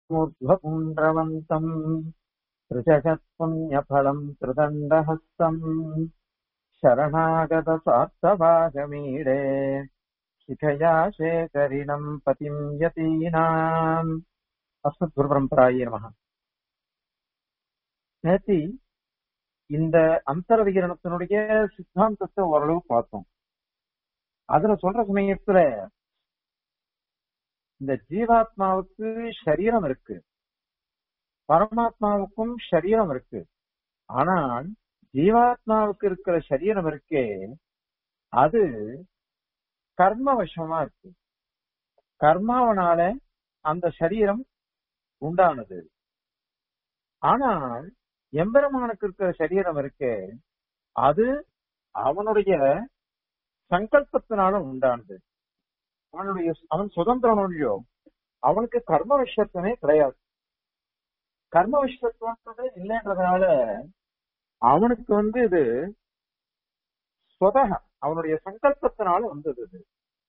मूर्ध्वपुण्ड्रवन्तम् त्रिजगत्पुण्यफलम् त्रिदण्डहस्तम् शरणागतसार्थभागमीडे शिखया शेखरिणम् पतिम् यतीनाम् அஸ்மத்குருபரம்பராயே நமக நேத்தி இந்த அந்தர விகரணத்தினுடைய சித்தாந்தத்தை ஓரளவு பார்த்தோம் அதுல சொல்ற சமயத்துல இந்த ஜீவாத்மாவுக்கு சரீரம் இருக்கு பரமாத்மாவுக்கும் சரீரம் இருக்கு ஆனால் ஜீவாத்மாவுக்கு இருக்கிற சரீரம் இருக்கே அது கர்மவசமா இருக்கு கர்மாவனால அந்த சரீரம் உண்டானது ஆனால் எம்பெருமானுக்கு இருக்கிற சரீரம் இருக்கே அது அவனுடைய சங்கல்பத்தினால உண்டானது அவனுடைய அவன் சுதந்திரம் இல்லையோ அவனுக்கு கர்ம விஷயத்துவமே கிடையாது கர்ம விஷயத்துவன்றது இல்லைன்றதுனால அவனுக்கு வந்து இது சொதக அவனுடைய சங்கல்பத்தினால வந்தது இது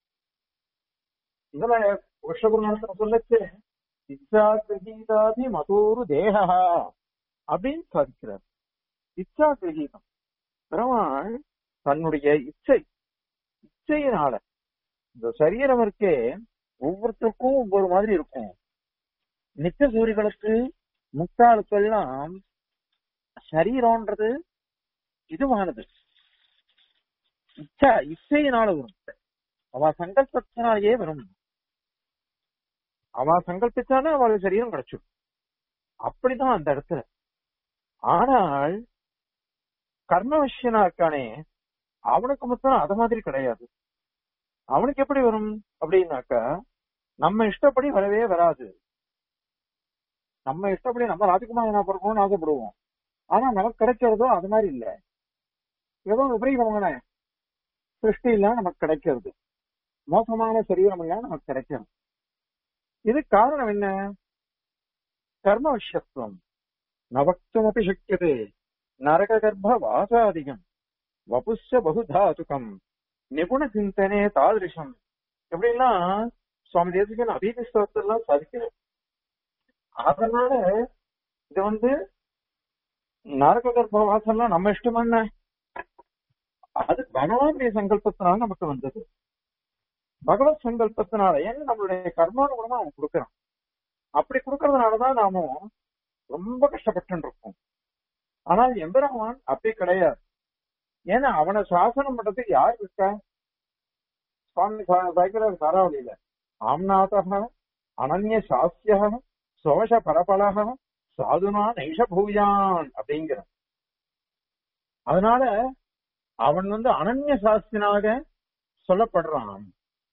இதுல விஷகுருநாதன் சொல்லச்சு இச்சா கிரகீதாதி மதோரு தேகா அப்படின்னு சாதிக்கிறார் இச்சா கிரகீதம் பெருமாள் தன்னுடைய இச்சை இச்சையினால இந்த சரீரம் இருக்கே ஒவ்வொருத்தருக்கும் ஒவ்வொரு மாதிரி இருக்கும் நித்திய சூரிகளுக்கு முக்தாளுக்கெல்லாம் சரீரம்ன்றது இதுவானது இச்சா இச்சையினால வரும் அவ சங்கல்பத்தினாலேயே வரும் அவ சங்கல்பிச்சாலும் அவளுக்கு சரீரம் கிடைச்சிடும் அப்படிதான் அந்த இடத்துல ஆனால் கர்மவசியனா இருக்கானே அவனுக்கு மொத்தம் அத மாதிரி கிடையாது அவனுக்கு எப்படி வரும் அப்படின்னாக்கா நம்ம இஷ்டப்படி வரவே வராது நம்ம இஷ்டப்படி நம்ம ராஜகுமாரனா பிறக்கணும்னு ஆசைப்படுவோம் ஆனா நமக்கு கிடைக்கிறதோ அது மாதிரி இல்ல ஏதோ விபரீதமான சிருஷ்டி இல்ல நமக்கு கிடைக்கிறது மோசமான சரீரம் இல்ல நமக்கு கிடைக்கிறது இது காரணம் என்ன கர்ம விஷயத்துவம் நவக்துமப்பி சக்கியதே நரக கர்ப்ப வாசாதிகம் வபுஷ பகுதாதுகம் நிபுண சிந்தனே தாதிருஷம் எப்படின்னா சுவாமி தேசிகன் அபீதிஸ்தவத்தெல்லாம் சாதிக்கிறார் அதனால இது வந்து நரக கர்ப்ப வாசம்லாம் நம்ம இஷ்டம் என்ன அது பகவானுடைய சங்கல்பத்தினால நமக்கு வந்தது பகவத் சங்கல்பத்தினால ஏன்னா நம்மளுடைய கர்மானுகுணமா அவன் கொடுக்கறான் அப்படி கொடுக்கறதுனாலதான் நாம ரொம்ப கஷ்டப்பட்டு இருக்கோம் ஆனால் எம்பெருமான் அப்படி கிடையாது ஏன்னா அவனை சாசனம் பண்றதுக்கு யார் இருக்கா சுவாமி சைக்கிள் சாராவளியில ஆம்நாதக அனன்ய சாஸ்திய சோஷ பரபலக சாதுனா நைஷ பூயான் அப்படிங்கிற அதனால அவன் வந்து அனன்ய சாஸ்தியனாக சொல்லப்படுறான்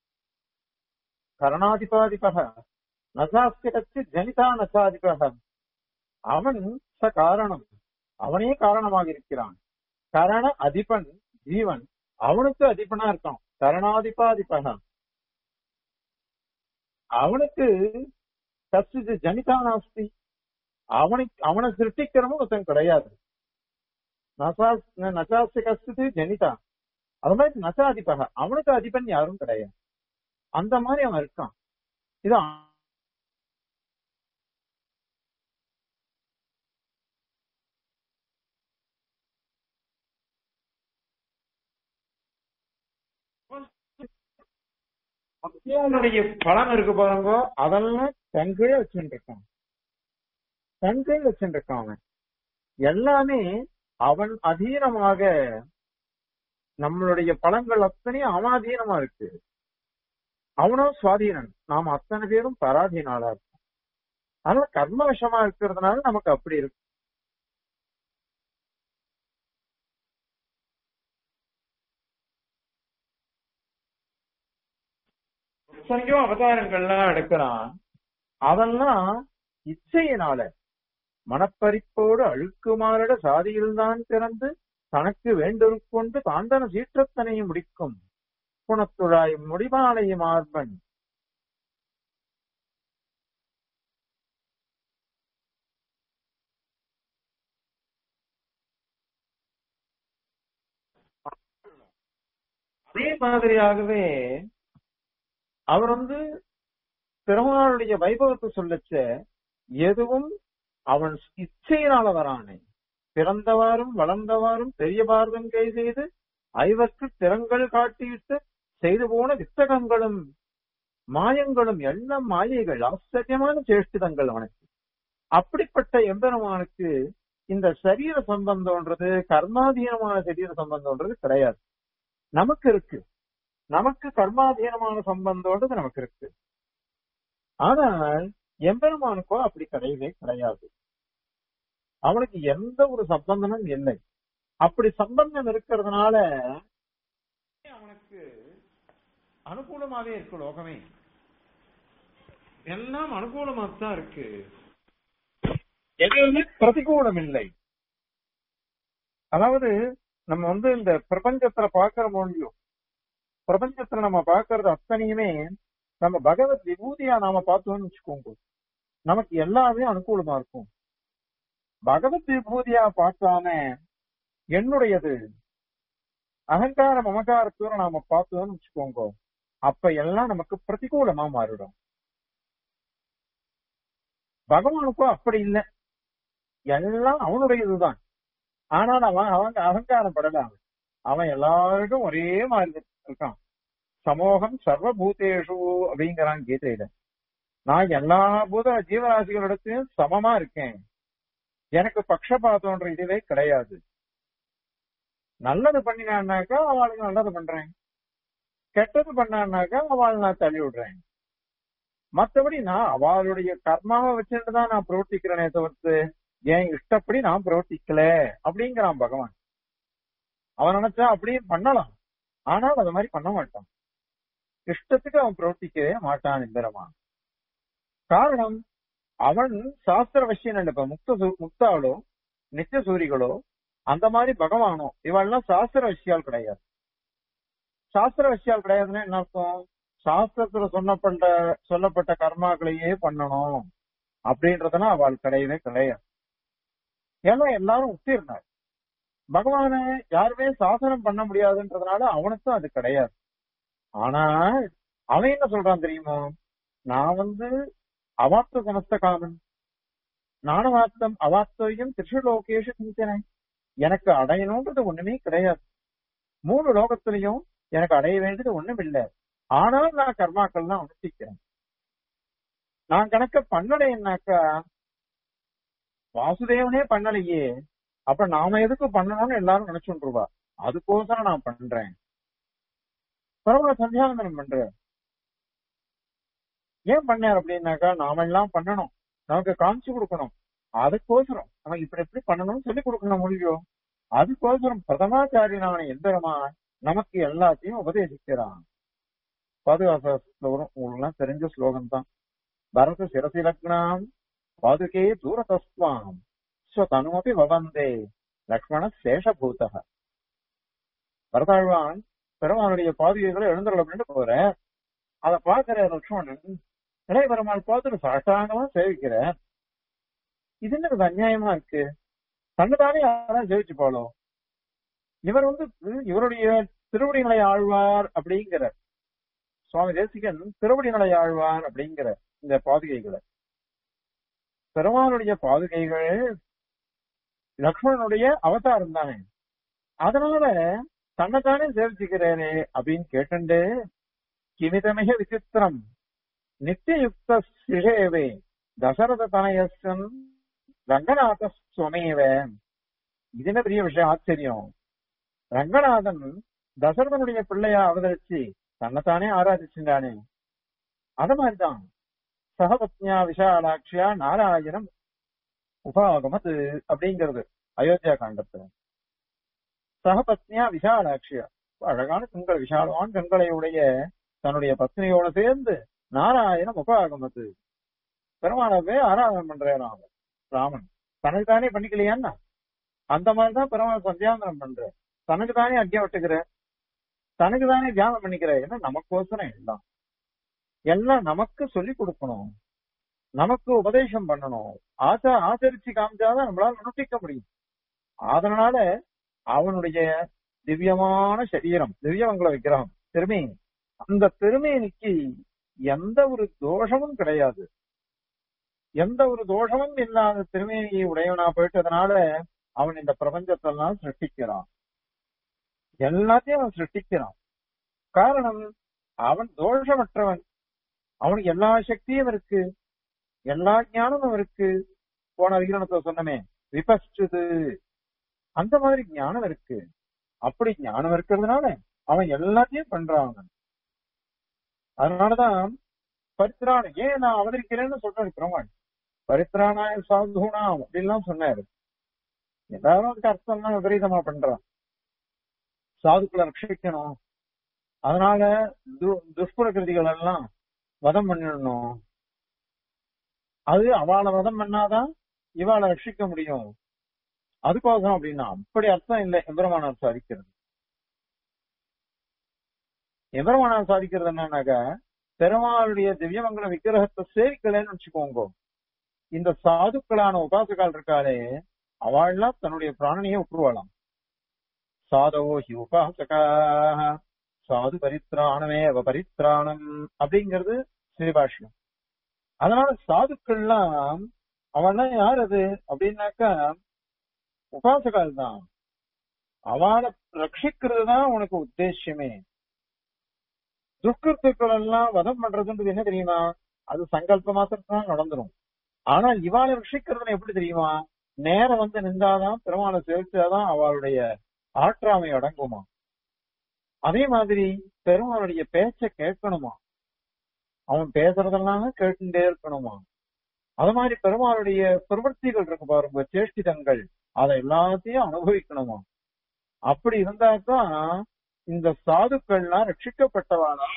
கரணாதிபாதிபக நசாஸ்திரத்து ஜனிதா நசாதிபக அவன் ச காரணம் அவனே காரணமாக இருக்கிறான் கரண அதிபன் ஜீவன் அவனுக்கு அதிபனா இருக்கான் கரணாதிபாதிபக அவனுக்கு கசிது ஜனிதா நாஸ்தி அவனுக்கு அவனை சிருஷ்டிக்கிறவன் ஒருத்தன் கிடையாது நசாஸ்தி கசிது ஜனிதா அது மாதிரி நசாதிபக அவனுக்கு அதிபன் யாரும் கிடையாது அந்த மாதிரி அவன் இருக்கான் இது பக்தியானுடைய பலன் இருக்கு பாருங்க அதெல்லாம் தங்கீழ வச்சுட்டு இருக்கான் தங்கீழ வச்சுட்டு இருக்கான் அவன் எல்லாமே அவன் அதீனமாக நம்மளுடைய பலன்கள் அத்தனையும் அவன் அதீனமா இருக்கு அவனும் சுவாதீனன் நாம் அத்தனை பேரும் பராதீனாளா இருக்கும் அதனால கர்ம விஷமா இருக்கிறதுனால நமக்கு அப்படி இருக்கு எத்தனையோ அவதாரங்கள்லாம் எடுக்கிறான் அதெல்லாம் இச்சையினால மனப்பறிப்போடு அழுக்குமாறிட சாதியில்தான் பிறந்து தனக்கு வேண்டொருக்கொண்டு தாண்டன சீற்றத்தனையும் முடிக்கும் குணத்துழாய் முடிவாளைய மார்பன் அதே மாதிரியாகவே அவர் வந்து பெருமாளுடைய வைபவத்தை சொல்லச்ச எதுவும் அவன் இச்சையினால வரானே பிறந்தவாறும் வளர்ந்தவாறும் பெரிய பாரதம் கை செய்து ஐவர்க்கு திறங்கள் காட்டிவிட்டு செய்து போன வித்தகங்களும் மாயங்களும் எல்லாம் மாயைகள் ஆச்சரியமான சேஷ்டிதங்கள் அவனுக்கு அப்படிப்பட்ட எம்பெருமானுக்கு இந்த சரீர சம்பந்தம்ன்றது கர்மாதீனமான சரீர சம்பந்தம்ன்றது கிடையாது நமக்கு இருக்கு நமக்கு கர்மாதீனமான சம்பந்தம்ன்றது நமக்கு இருக்கு ஆனால் எம்பெருமானுக்கோ அப்படி கிடையவே கிடையாது அவனுக்கு எந்த ஒரு சம்பந்தமும் இல்லை அப்படி சம்பந்தம் இருக்கிறதுனால அவனுக்கு அனுகூலமாவே இருக்கு லோகமே எல்லாம் அனுகூலமா தான் இருக்கு எதுவுமே பிரதிகூலம் இல்லை அதாவது நம்ம வந்து இந்த பிரபஞ்சத்துல பாக்குற மொழியும் பிரபஞ்சத்துல நம்ம பாக்குறது அத்தனையுமே நம்ம பகவத் விபூதியா நாம பார்த்தோம்னு வச்சுக்கோங்க நமக்கு எல்லாமே அனுகூலமா இருக்கும் பகவத் விபூதியா பார்க்காம என்னுடையது அகங்கார மமகாரத்தோட நாம பார்த்தோம்னு வச்சுக்கோங்க அப்ப எல்லாம் நமக்கு பிரதிகூலமா மாறிடும் பகவானுக்கும் அப்படி இல்லை எல்லாம் அவனுடையதுதான் ஆனால் அவன் அவங்க அகங்காரம் படல அவன் அவன் எல்லாருக்கும் ஒரே மாதிரி இருக்கான் சமூகம் சர்வபூதேஷு அப்படிங்கிறான் கீதையில நான் எல்லா பூத ஜீவராசிகளிடத்தையும் சமமா இருக்கேன் எனக்கு பக்ஷபாதம்ன்ற இதுவே கிடையாது நல்லது பண்ணினான்னாக்கா அவளுக்கு நல்லது பண்றேன் கெட்டது பண்ணான்னாக்கா அவள் நான் தள்ளி விடுறேன் மத்தபடி நான் அவளுடைய கர்மாவை வச்சுட்டு தான் நான் பிரவர்த்திக்கிறேனே தவிர்த்து என் இஷ்டப்படி நான் பிரவர்த்திக்கல அப்படிங்கிறான் பகவான் அவன் நினைச்சா அப்படியே பண்ணலாம் ஆனால் அது மாதிரி பண்ண மாட்டான் இஷ்டத்துக்கு அவன் பிரவர்த்திக்கவே மாட்டான் எந்திரமான் காரணம் அவன் சாஸ்திர விஷயம் இப்ப முக்த சு- முக்தாளோ நித்திய சூரிகளோ அந்த மாதிரி பகவானோ இவெல்லாம் சாஸ்திர விஷயால் கிடையாது சாஸ்திர விஷயால் கிடையாதுன்னா என்ன அர்த்தம் சாஸ்திரத்துல சொன்னப்பட்ட சொல்லப்பட்ட கர்மாக்களையே பண்ணணும் அப்படின்றதுனா அவள் கிடையவே கிடையாது ஏன்னா எல்லாரும் உத்திருந்தார் பகவான யாருமே சாசனம் பண்ண முடியாதுன்றதுனால அவனுக்கும் அது கிடையாது ஆனா அவன் என்ன சொல்றான் தெரியுமா நான் வந்து அவாப்த சமஸ்த காமன் நானவாப்தம் அவாப்தவையும் திருஷலோகேஷு சிந்தனை எனக்கு அடையணும்ன்றது ஒண்ணுமே கிடையாது மூணு லோகத்திலையும் எனக்கு அடைய வேண்டியது ஒண்ணும் இல்லை ஆனால் நான் கர்மாக்கள் தான் அனுஷ்டிக்கிறேன் நான் கணக்க பண்ணலைன்னாக்கா வாசுதேவனே பண்ணலையே அப்ப நாம எதுக்கு பண்ணணும்னு எல்லாரும் நினைச்சுருவா அதுக்கோசரம் நான் பண்றேன் பரவாயில்ல சந்தியானந்தனம் பண்றேன் ஏன் பண்ணார் அப்படின்னாக்கா நாம எல்லாம் பண்ணணும் நமக்கு காமிச்சு கொடுக்கணும் அதுக்கோசரம் நம்ம இப்படி எப்படி பண்ணணும்னு சொல்லி கொடுக்கணும் முடியும் அதுக்கோசரம் பிரதமாச்சாரியனான எந்திரமா நமக்கு எல்லாத்தையும் உபதேசிக்கிறான் பாதுகாச ஸ்லோகம் உங்களுக்கு தெரிஞ்ச ஸ்லோகம் தான் பரத சிரசி லக்னாம் பாதுகே தூரதஸ்வாம் ஸ்வதனுமபி வவந்தே லக்ஷ்மண சேஷபூதக பரதாழ்வான் பெருமானுடைய பாதுகைகளை எழுந்துள்ள அப்படின்னு போற அதை பாக்குற லக்ஷ்மணன் இளைய பெருமாள் பார்த்துட்டு சாஷ்டாங்கமா சேவிக்கிற இது என்ன அநியாயமா இருக்கு தன்னுதானே யாராவது சேவிச்சு போலும் இவர் வந்து இவருடைய திருவடிகளை ஆழ்வார் அப்படிங்கிற சுவாமி தேசிகன் திருவடிகளை ஆழ்வார் அப்படிங்கிற இந்த பாதுகைகளை பெருமானுடைய பாதுகைகள் லக்ஷ்மணனுடைய அவதாரம் தானே அதனால தன்னைத்தானே சேவிச்சுக்கிறேனே அப்படின்னு கேட்டுண்டு கிமிதமிக விசித்திரம் நித்தியுக்த சிஷேவே தசரத தனயசன் ரங்கநாத சுவமேவ இது என்ன பெரிய விஷயம் ஆச்சரியம் ரங்கநாதன் தசரதனுடைய பிள்ளையா அவதரிச்சு தன்னைத்தானே ஆராதிச்சுட்டானே அத மாதிரிதான் சகபத்னியா விஷாலாட்சியா நாராயணம் உபாகமது அப்படிங்கிறது அயோத்தியா காண்டத்துல சகபத்னியா விஷாலாட்சியா அழகான கண்கள் விஷாலமான கண்களை உடைய தன்னுடைய பத்னியோட சேர்ந்து நாராயணம் உபாகமது பெருமாளவே ஆராதனம் பண்றான் அவன் ராமன் தனக்கு தானே பண்ணிக்கலையான்னா அந்த மாதிரிதான் பெருமாள் சந்தியாந்தனம் பண்ற தனக்கு தானே அக்கியம் விட்டுக்கிற தனக்கு தானே தியானம் பண்ணிக்கிற ஏன்னா நமக்கோசரம் எல்லாம் எல்லாம் நமக்கு சொல்லி கொடுக்கணும் நமக்கு உபதேசம் பண்ணணும் ஆச்சா ஆச்சரிச்சு காமிச்சாதான் நம்மளால அனுஷ்டிக்க முடியும் அதனால அவனுடைய திவ்யமான சரீரம் திவ்யமங்கல விக்கிரகம் திருமேனி அந்த திருமேனிக்கு எந்த ஒரு தோஷமும் கிடையாது எந்த ஒரு தோஷமும் இல்லாத திருமேனியை உடையவனா போயிட்டதுனால அவன் இந்த பிரபஞ்சத்தெல்லாம் சிருஷ்டிக்கிறான் எல்லாத்தையும் அவன் சிருஷ்டிக்கிறான் காரணம் அவன் தோஷமற்றவன் அவனுக்கு எல்லா சக்தியும் இருக்கு எல்லா ஞானமும் இருக்கு போன அதிகரணத்தை சொன்னமே விபஸ்டுது அந்த மாதிரி ஞானம் இருக்கு அப்படி ஞானம் இருக்கிறதுனால அவன் எல்லாத்தையும் பண்றான் அவன் அதனாலதான் பரித்ராண ஏன் நான் அவதரிக்கிறேன்னு சொல்றேன் பெருமாள் பரித்ராணாய சாதுகுணாம் அப்படின்லாம் சொன்னாரு எல்லாரும் அதுக்கு அர்த்தம்லாம் விபரீதமா பண்றான் சாதுக்களை ரட்சிக்கணும் அதனால து- துஷ்பிரகிருதிகள் எல்லாம் வதம் பண்ணிடணும் அது அவளை வதம் பண்ணாதான் இவாளை ரட்சிக்க முடியும் அதுக்கோசம் அப்படின்னா அப்படி அர்த்தம் இல்லை எம்பெருமானார் சாதிக்கிறது எம்பெருமானார் சாதிக்கிறது என்னன்னாக்கா பெருமாளுடைய திவ்யமங்கல விக்கிரகத்தை சேவிக்கலன்னு வச்சுக்கோங்க இந்த சாதுக்களான உபாசகால் இருக்காளே அவள்லாம் தன்னுடைய பிராணனையே விட்டுருவாளாம் சாதவோ ஹி உபாசகா சாது பரித்ராணமே அவ பரித்ராணம் அப்படிங்கிறது ஸ்ரீபாஷ்யம் அதனால சாதுக்கள்லாம் அவன்லாம் யார் அது அப்படின்னாக்கா உபாசகால் தான் அவளை ரட்சிக்கிறது தான் உனக்கு உத்தேசியமே துஷ்கிருத்துக்கள் எல்லாம் வதம் பண்றதுன்றது என்ன தெரியுமா அது சங்கல்ப மாத்திரம் தான் நடந்துரும் ஆனா இவாளை ரட்சிக்கிறதுன்னு எப்படி தெரியுமா நேரம் வந்து நின்றாதான் பெருமாளை சேர்த்தாதான் அவளுடைய ஆற்றாமை அடங்குமா அதே மாதிரி பெருமாளுடைய பேச்ச கேட்கணுமா அவன் பேசுறதெல்லாம் கேட்டுட்டே இருக்கணுமா அது மாதிரி பெருமாளுடைய பிரவர்த்திகள் இருக்கு பாருங்க சேஷ்டிதங்கள் அதை எல்லாத்தையும் அனுபவிக்கணுமா அப்படி இருந்தாதான் இந்த சாதுக்கள்லாம் ரட்சிக்கப்பட்டவானா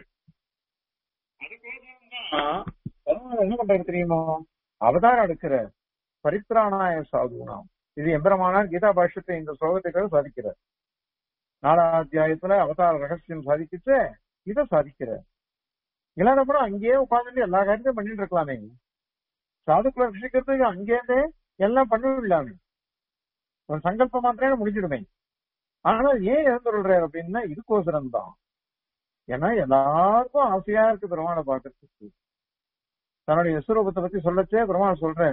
பெருமாள் என்ன பண்றது தெரியுமா அவதாரம் எடுக்கிற பரித்ராணாய சாதுனாம் இது எம்பெருமானார் கீதா பாஷ்யத்தை இந்த ஸ்லோகத்துக்காக சாதிக்கிறார் நாலாம் அத்தியாயத்துல அவதார ரகசியம் சாதிக்கிச்சு இதை சாதிக்கிறார் இல்லாத கூட அங்கேயே உட்கார்ந்துட்டு எல்லா காரியத்தையும் பண்ணிட்டு இருக்கலாமே சாதுக்களை ரட்சிக்கிறதுக்கு அங்கேருந்தே எல்லாம் பண்ணிவிடலாமே ஒரு சங்கல்பம் மாத்திரமே முடிஞ்சிடுமே ஆனா ஏன் இறந்துடுறாரு அப்படின்னா இதுக்கோசரம் தான் ஏன்னா எல்லாருக்கும் ஆசையா இருக்கு பெருமாளை பார்க்கறதுக்கு தன்னுடைய விஸ்வரூபத்தை பத்தி சொல்லச்சே பெருமாள் சொல்றேன்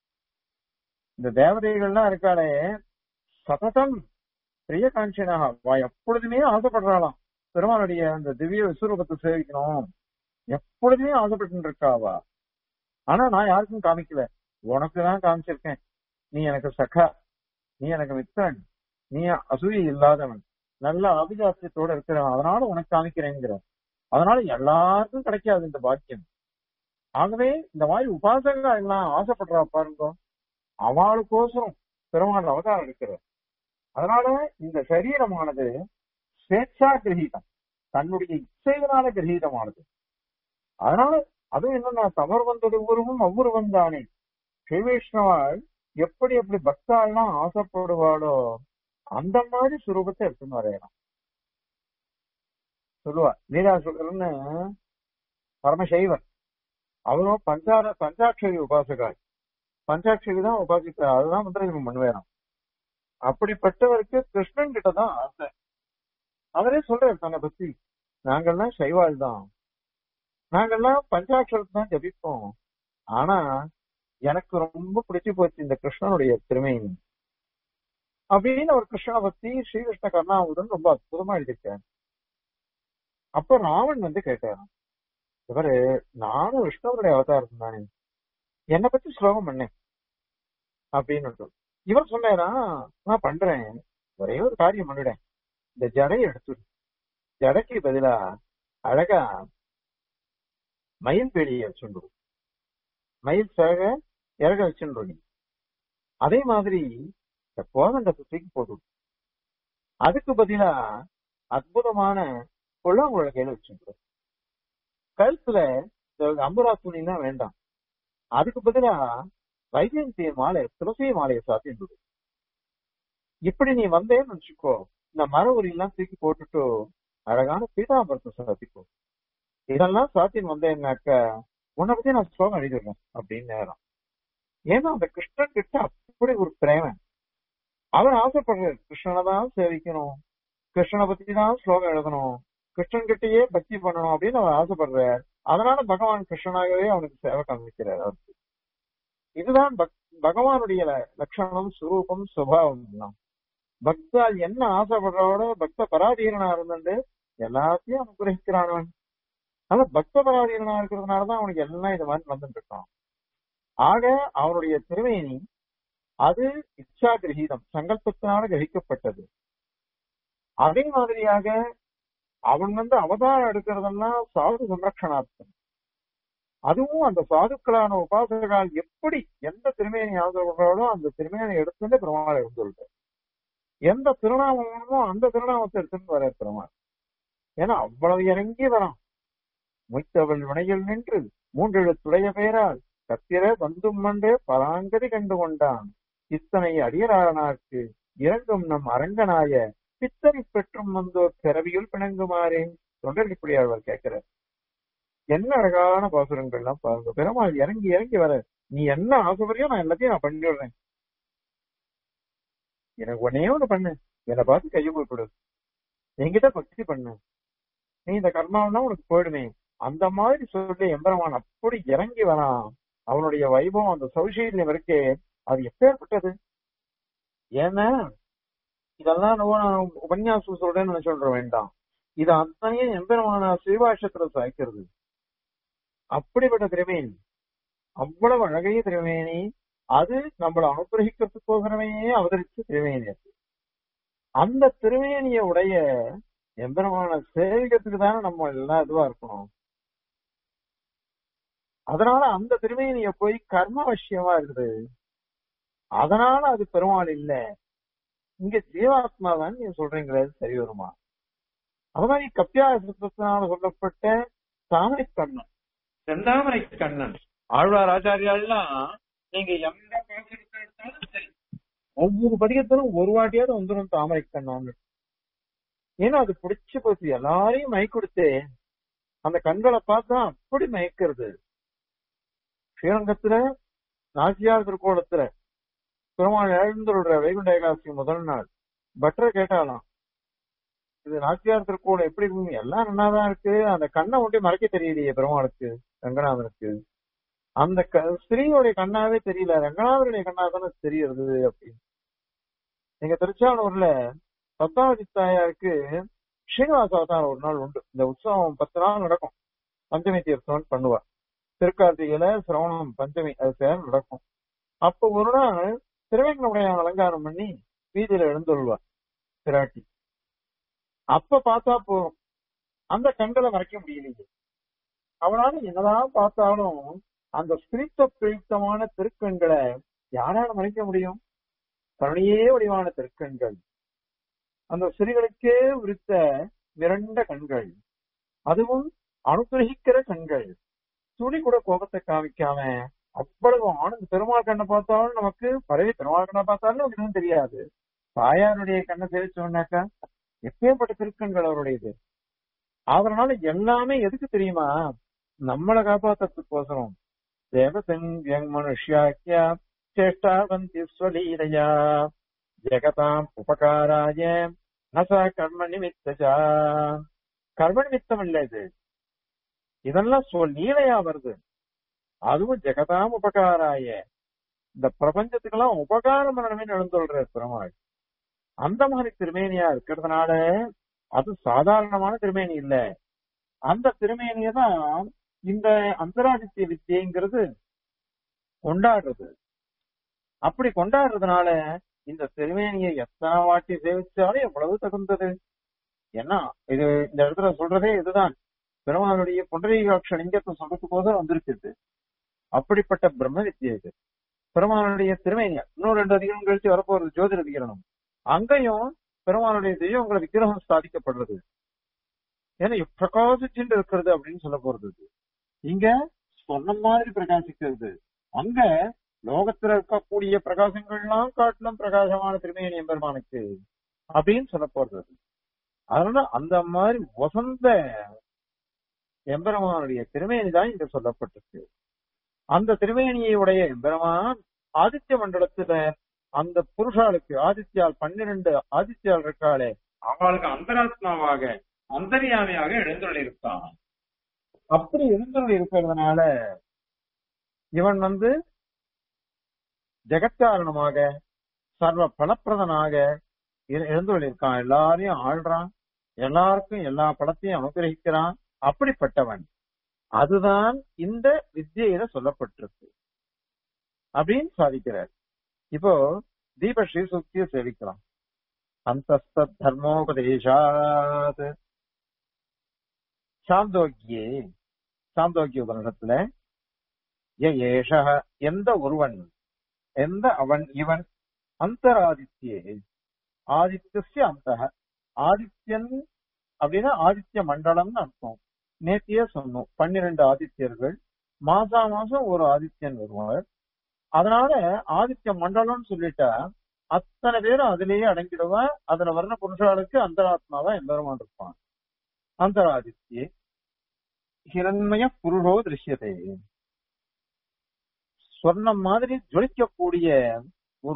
இந்த தேவதைகள்லாம் இருக்காளே சததம் பிரிய காஞ்சனாக வா எப்பொழுதுமே ஆசைப்படுறாளாம் பெருமாளுடைய அந்த திவ்ய விஸ்வரூபத்தை சேவிக்கணும் எப்பொழுதுமே ஆசைப்பட்டு இருக்காவா ஆனா நான் யாருக்கும் காமிக்கல உனக்கு தான் காமிச்சிருக்கேன் நீ எனக்கு சகா நீ எனக்கு மித்திரன் நீ அசூய இல்லாதவன் நல்ல அபிஜாத்தியத்தோட இருக்கிறவன் அதனால உனக்கு காமிக்கிறேங்கிற அதனால எல்லாருக்கும் கிடைக்காது இந்த பாக்கியம் ஆகவே இந்த மாதிரி உபாசகங்கள் எல்லாம் ஆசைப்படுறா பாருங்க அவளுக்கோசரம் பெருமாள் அவதாரம் இருக்கிறார் அதனால இந்த சரீரமானது ஸ்வேச்சா கிரகீதம் தன்னுடைய இச்சையினால கிரகீதமானது அதனால அதுவும் என்னன்னா தவறு வந்தது உருவம் அவ்வுருவம் தானே ஸ்ரீவைஷ்ணவாள் எப்படி எப்படி பக்தாள்லாம் ஆசைப்படுவாளோ அந்த மாதிரி சுரூபத்தை எடுத்துன்னு வரையலாம் சொல்லுவா லீலாசுகர்னு பரமசைவர் அவரும் பஞ்சார பஞ்சாட்சரி உபாசகாள் பஞ்சாட்சரி தான் உபாசிக்க அதுதான் மந்திரஜபம் பண்ணுவேறாம் அப்படிப்பட்டவருக்கு கிருஷ்ணன் கிட்ட தான் ஆசை அவரே சொல்றாரு தன்னை பத்தி நாங்கெல்லாம் சைவாள் தான் நாங்கெல்லாம் பஞ்சாட்சரத்தை தான் ஜபிப்போம் ஆனா எனக்கு ரொம்ப பிடிச்சு போச்சு இந்த கிருஷ்ணனுடைய திறமை அப்படின்னு அவர் கிருஷ்ணனை பத்தி ஸ்ரீகிருஷ்ண கர்ணாவுடன் ரொம்ப அற்புதமா எழுதியிருக்காரு அப்ப ராவன் வந்து கேட்டாராம் இவரு நானும் விஷ்ணுவருடைய அவதாரம் தானே என்னை பத்தி ஸ்லோகம் பண்ணேன் அப்படின்னு இவர் சொன்னாரா நான் பண்றேன் ஒரே ஒரு காரியம் பண்ணிடுறேன் இந்த ஜடையை எடுத்துடு ஜடைக்கு பதிலா அழகா மயில் பேடியை வச்சுடு மயில் சேக இறக வச்சுடு நீ அதே மாதிரி இந்த கோதண்டத்தை தூக்கி போட்டு அதுக்கு பதிலா அற்புதமான கொள்ளாங்குழ கையில வச்சுடு கழுத்துல இந்த அம்புரா துணிலாம் வேண்டாம் அதுக்கு பதிலா வைஜெயந்திய மாலை துளசி மாலையை சாத்திட்டு இப்படி நீ வந்தேன்னு வச்சுக்கோ இந்த மர உரியெல்லாம் தூக்கி போட்டுட்டு அழகான பீதாம்பரத்தை சாத்திக்கோ இதெல்லாம் சாத்தின்னு வந்தேன்னாக்க உன்னை பத்தி நான் ஸ்லோகம் எழுதிடுறேன் அப்படின்னு நேரம் ஏன்னா அந்த கிருஷ்ணன் கிட்ட அப்படி ஒரு பிரேமன் அவர் ஆசைப்படுறாரு கிருஷ்ணனை தான் சேவிக்கணும் கிருஷ்ணனை பத்தி தான் ஸ்லோகம் எழுதணும் கிருஷ்ணன் கிட்டயே பக்தி பண்ணணும் அப்படின்னு அவர் ஆசைப்படுறார் அதனால பகவான் கிருஷ்ணனாகவே அவனுக்கு சேவை காமிக்கிறார் அவருக்கு இதுதான் பக்- பகவானுடைய ல- லட்சணம் சுரூபம் சுபாவம் தான் பக்தால் என்ன ஆசைப்படுறோட பக்த பராதீரனா இருந்துட்டு எல்லாத்தையும் அனுகிரகிக்கிறான் அவன் ஆனா பக்த பராதீரனா இருக்கிறதுனாலதான் அவனுக்கு எல்லாம் இது மாதிரி வந்துட்டு இருக்கான் ஆக அவனுடைய திருவேணி அது இச்சா கிரகீதம் சங்கல்பத்தினால கிரகிக்கப்பட்டது அதே மாதிரியாக அவன் வந்து அவதாரம் எடுக்கிறதெல்லாம் சாது சம்ரக்ஷணார்த்தம் அதுவும் அந்த சாதுக்களான உபாசகர்கள் எப்படி எந்த திருமேனி ஆதரவுகளோ அந்த திருமேனி எடுத்துட்டு பெருமாள் எழுந்துள்ளார் எந்த திருநாமமோ அந்த திருநாமத்தை எடுத்துட்டு வர பெருமாள் ஏன்னா அவ்வளவு இறங்கி வரான் மொய்த்தவள் வினையில் நின்று மூன்றெழுத்துடைய பெயரால் கத்திர வந்தும் மண்டு பராங்கதி கண்டு கொண்டான் இத்தனை அடியரானார்க்கு இறங்கும் நம் அரங்கனாய பித்தனை பெற்றும் வந்தோர் பிறவியுள் பிணங்குமாறே தொண்டர்கிப்படியாளர் கேட்கிறார் என்ன அழகான பாசுரங்கள்லாம் பாருங்க பெருமாள் இறங்கி இறங்கி வர நீ என்ன ஆசைப்படியோ நான் எல்லாத்தையும் நான் பண்ணிடுறேன் எனக்கு ஒன்னே ஒண்ணு பண்ணு என்னை பார்த்து கையை கொடு என்கிட்ட பக்தி பண்ணு நீ இந்த கர்மாவெல்லாம் உனக்கு போயிடுமே அந்த மாதிரி சொல்லி எம்பெருமான் அப்படி இறங்கி வரான் அவனுடைய வைபவம் அந்த சௌசீல்யம் இருக்கே அது எப்பேற்பட்டது ஏன்னா இதெல்லாம் நம்ம நான் உபன்யாசம் சொல்றேன்னு சொல்ற வேண்டாம் இது அத்தனையும் எம்பெருமான ஸ்ரீபாஷத்துல சாய்க்கிறது அப்படிப்பட்ட திருமேனி அவ்வளவு அழகைய திருமேனி அது நம்மளை அனுகிரகிக்கிறதுக்கோசரமே அவதரிச்ச திருமேனி அது அந்த திருமேனிய உடைய எம்பெருமான சேவிக்கிறதுக்கு தானே நம்ம எல்லாம் இதுவா இருக்கணும் அதனால அந்த திருமேனிய போய் கர்ம விஷயமா இருக்குது அதனால அது பெருமாள் இல்ல இங்க ஜீவாத்மா தான் நீங்க சொல்றீங்களே அது சரி வருமா அது மாதிரி கப்பியாய சுத்தத்தினால சொல்லப்பட்ட தாமரை கண்ணன் செந்தாமரை கண்ணன் ஆழ்வார் ஆச்சாரியாலாம் நீங்க எந்த பாசுரத்தை எடுத்தாலும் சரி ஒவ்வொரு பதிகத்திலும் ஒரு வாட்டியாவது வந்துடும் தாமரை கண்ணான்னு ஏன்னா அது பிடிச்சு போச்சு எல்லாரையும் மயக்கொடுத்து அந்த கண்களை பார்த்தா அப்படி மயக்கிறது ஸ்ரீரங்கத்துல நாச்சியார் திருக்கோலத்துல பெருமாள் எழுந்துள்ள வைகுண்ட ஏகாதசி முதல் நாள் பட்டர் கேட்டாலாம் இது நாச்சியார் திருக்கோலம் எப்படி இருக்கு எல்லாம் நன்னாதான் இருக்கு அந்த கண்ணை ஒட்டி மறைக்க தெரியலையே பெருமாளுக்கு ரங்கநாதனுக்கு அந்த க- ஸ்திரீயோடைய கண்ணாவே தெரியல ரங்கநாதனுடைய கண்ணா தானே தெரியுது அப்படின்னு எங்க திருச்சானூர்ல பத்மாவதி தாயாருக்கு ஸ்ரீனிவாச அவதாரம் ஒரு நாள் உண்டு இந்த உற்சவம் பத்து நாள் நடக்கும் பஞ்சமி தீர்த்தம் பண்ணுவா திருக்கார்த்திகையில சிரவணம் பஞ்சமி அது சேர நடக்கும் அப்ப ஒரு நாள் திருவேங்கனுடைய அலங்காரம் பண்ணி வீதியில எழுந்துள்ளுவா பிராட்டி அப்ப பார்த்தா போதும் அந்த கண்களை மறைக்க முடியலையே அவனால என்னதான் பார்த்தாலும் அந்த ஸ்பிரித்த பிரயுக்தமான திருக்கண்களை யாரால மறைக்க முடியும் கருணையே வடிவான திருக்கண்கள் அந்த ஸ்திரீகளுக்கே உரித்த மிரண்ட கண்கள் அதுவும் அனுகிரகிக்கிற கண்கள் துளி கூட கோபத்தை காமிக்காம அவ்வளவு ஆனந்த பெருமாள் கண்ணை பார்த்தாலும் நமக்கு பறவை பெருமாள் கண்ணை பார்த்தாலும் நமக்கு எதுவும் தெரியாது தாயாருடைய கண்ணை தெரிவிச்சோம்னாக்கா எப்பேற்பட்ட திருக்கண்கள் அவருடையது அதனால எல்லாமே எதுக்கு தெரியுமா நம்மளை காப்பாத்துறதுக்கோசரம் தேவசங் மனுஷ்யாக்கியா சேஷ்டாவந்தி ஸ்வலீலையா ஜெகதாம் உபகாராய நசா கர்ம நிமித்தஜா கர்ம நிமித்தம் இல்ல இது இதெல்லாம் சொல் லீலையா வருது அதுவும் ஜெகதாம் உபகாராய இந்த பிரபஞ்சத்துக்கெல்லாம் உபகாரம் பண்ணணும்னு எழுந்துள்ற பெருமாள் அந்த மாதிரி திருமேனியா இருக்கிறதுனால அது சாதாரணமான திருமேனி இல்ல அந்த திருமேனிய தான் இந்த அந்தராதித்ய வித்தியங்கிறது கொண்டாடுறது அப்படி கொண்டாடுறதுனால இந்த திருமேனியை எத்தனை வாட்டி சேவிச்சாலும் எவ்வளவு தகுந்தது ஏன்னா இது இந்த இடத்துல சொல்றதே இதுதான் பெருமாளுடைய புண்டரீகாட்ச லிங்கத்தை சொல்றதுக்கோத வந்திருக்குது அப்படிப்பட்ட பிரம்ம வித்தியை இது பெருமாளுடைய திருமேனியா இன்னும் ரெண்டு அதிகாரம் கழிச்சு வரப்போறது ஜோதிட அதிகரணம் அங்கேயும் பெருமாளுடைய தெய்வங்கள விக்கிரகம் ஸ்தாபிக்கப்படுறது ஏன்னா பிரகாசிச்சுட்டு இருக்கிறது அப்படின்னு சொல்ல போறது இது. இங்க சொன்ன மாதிரி பிரகாசிக்கிறது அங்க லோகத்துல இருக்கக்கூடிய பிரகாசங்கள்லாம் காட்டிலும் பிரகாசமான திருமேனி எம்பெருமானுக்கு அப்படின்னு சொல்ல போறது அது. அதனால அந்த மாதிரி வசந்த எம்பெருமானுடைய திருமேனி தான் இங்க சொல்லப்பட்டிருக்கு அந்த திருமேனியை உடைய எம்பெருமான் ஆதித்ய மண்டலத்துல அந்த புருஷாளுக்கு ஆதித்யால் பன்னிரண்டு ஆதித்யால் இருக்காளே அவளுக்கு அந்தராத்மாவாக அந்தரியாமையாக எழுந்துள்ளிருப்பான் அப்படி எழுந்துள்ள இருக்கிறதுனால இவன் வந்து ஜெகத்காரணமாக சர்வ பலப்பிரதனாக இருக்கான் எல்லாரையும் ஆள்றான் எல்லாருக்கும் எல்லா படத்தையும் அனுகிரகிக்கிறான் அப்படிப்பட்டவன் அதுதான் இந்த வித்தியில சொல்லப்பட்டிருக்கு அப்படின்னு சாதிக்கிறார் இப்போ தீபஸ்ரீ சுக்தியை சேவிக்கலாம் அந்த தர்மோபதேசாத் சாந்தோக்கியே சாந்தோக்கிய உபநிடத்துல ஏஷ எந்த ஒருவன் எந்த அவன் இவன் அந்தராதித்யே ஆதித்யஸ்ய அந்த ஆதித்யன் அப்படின்னா ஆதித்ய மண்டலம்னு அர்த்தம் நேத்தியே சொன்னோம் பன்னிரண்டு ஆதித்யர்கள் மாசா மாசம் ஒரு ஆதித்யன் வருவார் அதனால ஆதித்ய மண்டலம்னு சொல்லிட்டா அத்தனை பேரும் அதுலயே அடங்கிடுவான் அதுல வர்ற புருஷாளுக்கு அந்தராத்மாவா எம்பெருமான் இருப்பான் அந்தராதித்யே ஹிரண்மய புருஷோ திருஷ்யத்தை சொர்ணம் மாதிரி ஜொலிக்கக்கூடிய ஒரு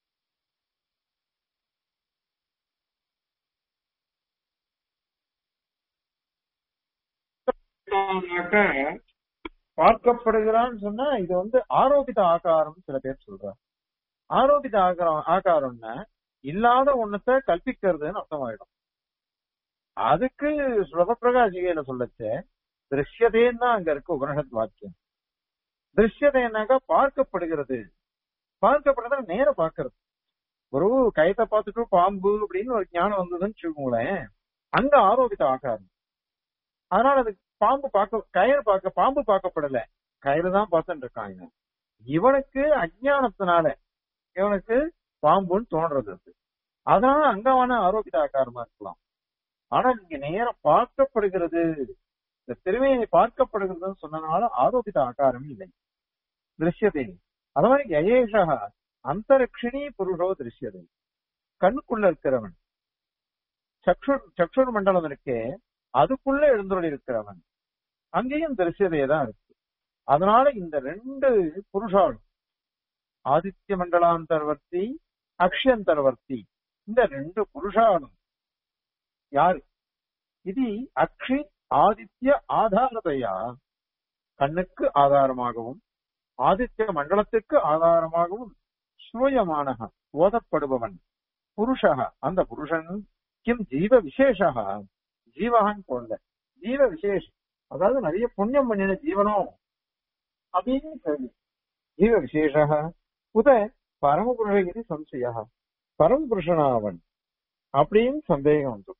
பார்க்கப்படுகிறான்னு சொன்னா இது வந்து ஆரோபித ஆகாரம் சில பேர் சொல்றாங்க ஆரோபித ஆகாரம் ஆகாரம்னா இல்லாத ஒண்ணத்தை கல்பிக்கிறதுன்னு அர்த்தமாயிடும் அதுக்கு சுலபப்பிரகாசிகையில சொல்லச்ச திருஷ்யதேன்னு தான் அங்க இருக்கு உபனிஷத் வாக்கியம் திருஷ்யதேனாக்கா பார்க்கப்படுகிறது பார்க்கப்படுறத நேர பாக்குறது ஒரு கயத்தை பார்த்துட்டு பாம்பு அப்படின்னு ஒரு ஞானம் வந்ததுன்னு வச்சுக்கோங்களேன் அங்க ஆரோபித ஆகாரம் அதனால அது பாம்பு பார்க்க கயிறு பார்க்க பாம்பு பார்க்கப்படல கயிறு தான் பார்த்துட்டு இருக்காங்க இவனுக்கு அஜானத்தினால இவனுக்கு பாம்புன்னு தோன்றது அது அதனால அங்கவான ஆரோக்கிய ஆகாரமா இருக்கலாம் ஆனா இங்க நேரம் பார்க்கப்படுகிறது இந்த திருமையை பார்க்கப்படுகிறதுன்னு சொன்னதுனால ஆரோபித ஆகாரம் இல்லை திருஷ்யதை அது மாதிரி யயேஷா அந்தரக்ஷிணி புருஷோ திருஷ்யதை கண்ணுக்குள்ள இருக்கிறவன் சக்ஷு சக்ஷுர் மண்டலம் இருக்கே அதுக்குள்ள எழுந்துள்ள இருக்கிறவன் அங்கேயும் திருஷ்யதையே தான் இருக்கு அதனால இந்த ரெண்டு புருஷாலும் ஆதித்ய மண்டலாந்தர்வர்த்தி அக்ஷயந்தர்வர்த்தி இந்த ரெண்டு புருஷாலும் யாரு இது அக்ஷி ஆதித்ய ஆதாரதையா கண்ணுக்கு ஆதாரமாகவும் ஆதித்ய மண்டலத்துக்கு ஆதாரமாகவும் ஸ்ரூயமான ஓதப்படுபவன் புருஷக அந்த புருஷன் கிம் ஜீவ விசேஷா ஜீவகன் போல ஜீவ விசேஷம் அதாவது நிறைய புண்ணியம் பண்ணின ஜீவனம் அப்படின்னு சொல்லி ஜீவ விசேஷ உத பரமபுருஷ இது சம்சய பரமபுருஷனா அவன் அப்படின்னு சந்தேகம் வந்து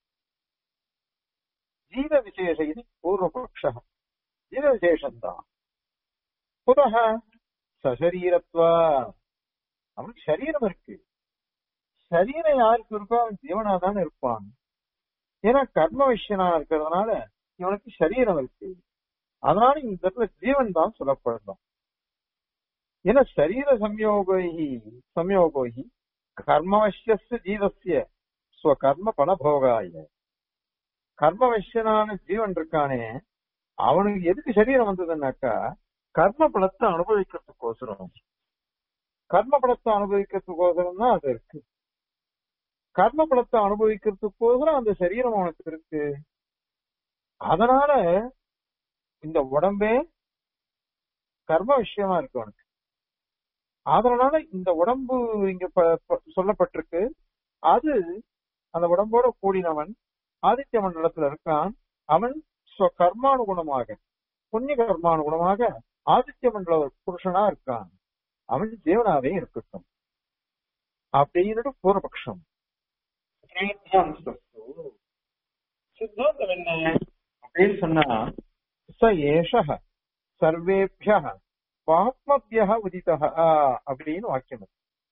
ஜீவ விசேஷ இது பூர்வபக்ஷ ஜீவ விசேஷந்தான் புதக சசரீரத்வா அவனுக்கு சரீரம் இருக்கு சரீரம் யாருக்கு இருக்கோ அவன் ஜீவனா தானே இருப்பான் ஏன்னா கர்ம விஷயனா இருக்கிறதுனால இவனுக்கு சரீரம் இருக்கு அதனால இந்த இடத்துல ஜீவன் தான் சொல்லப்படணும் ஏன்னா சரீர சம்யோகி சம்யோகோகி கர்மவசிய ஜீவசிய ஸ்வகர்ம பலபோகாய கர்மவசியனான ஜீவன் இருக்கானே அவனுக்கு எதுக்கு சரீரம் வந்ததுன்னாக்கா கர்ம பலத்தை அனுபவிக்கிறதுக்கோசரம் கர்ம பலத்தை அனுபவிக்கிறதுக்கோசரம் தான் அது இருக்கு கர்ம பலத்தை அனுபவிக்கிறதுக்கோசரம் அந்த சரீரம் அவனுக்கு இருக்கு அதனால இந்த உடம்பே கர்ம விஷயமா இருக்கு அவனுக்கு அதனால இந்த உடம்பு இங்க சொல்லப்பட்டிருக்கு அது அந்த உடம்போட கூடினவன் ஆதித்ய மண்டலத்துல இருக்கான் அவன் கர்மானுகுணமாக புண்ணிய கர்மானுகுணமாக ஆதித்ய மண்டல புருஷனா இருக்கான் அவன் ஜீவனாவே இருக்கட்டும் அப்படின்னு பூர்வபக்ஷம் சித்தாந்தம் என்ன அப்படின்னு சொன்னா ச ஏஷ சர்வேபிய பாப்மபிய உதித அப்படின்னு வாக்கியம்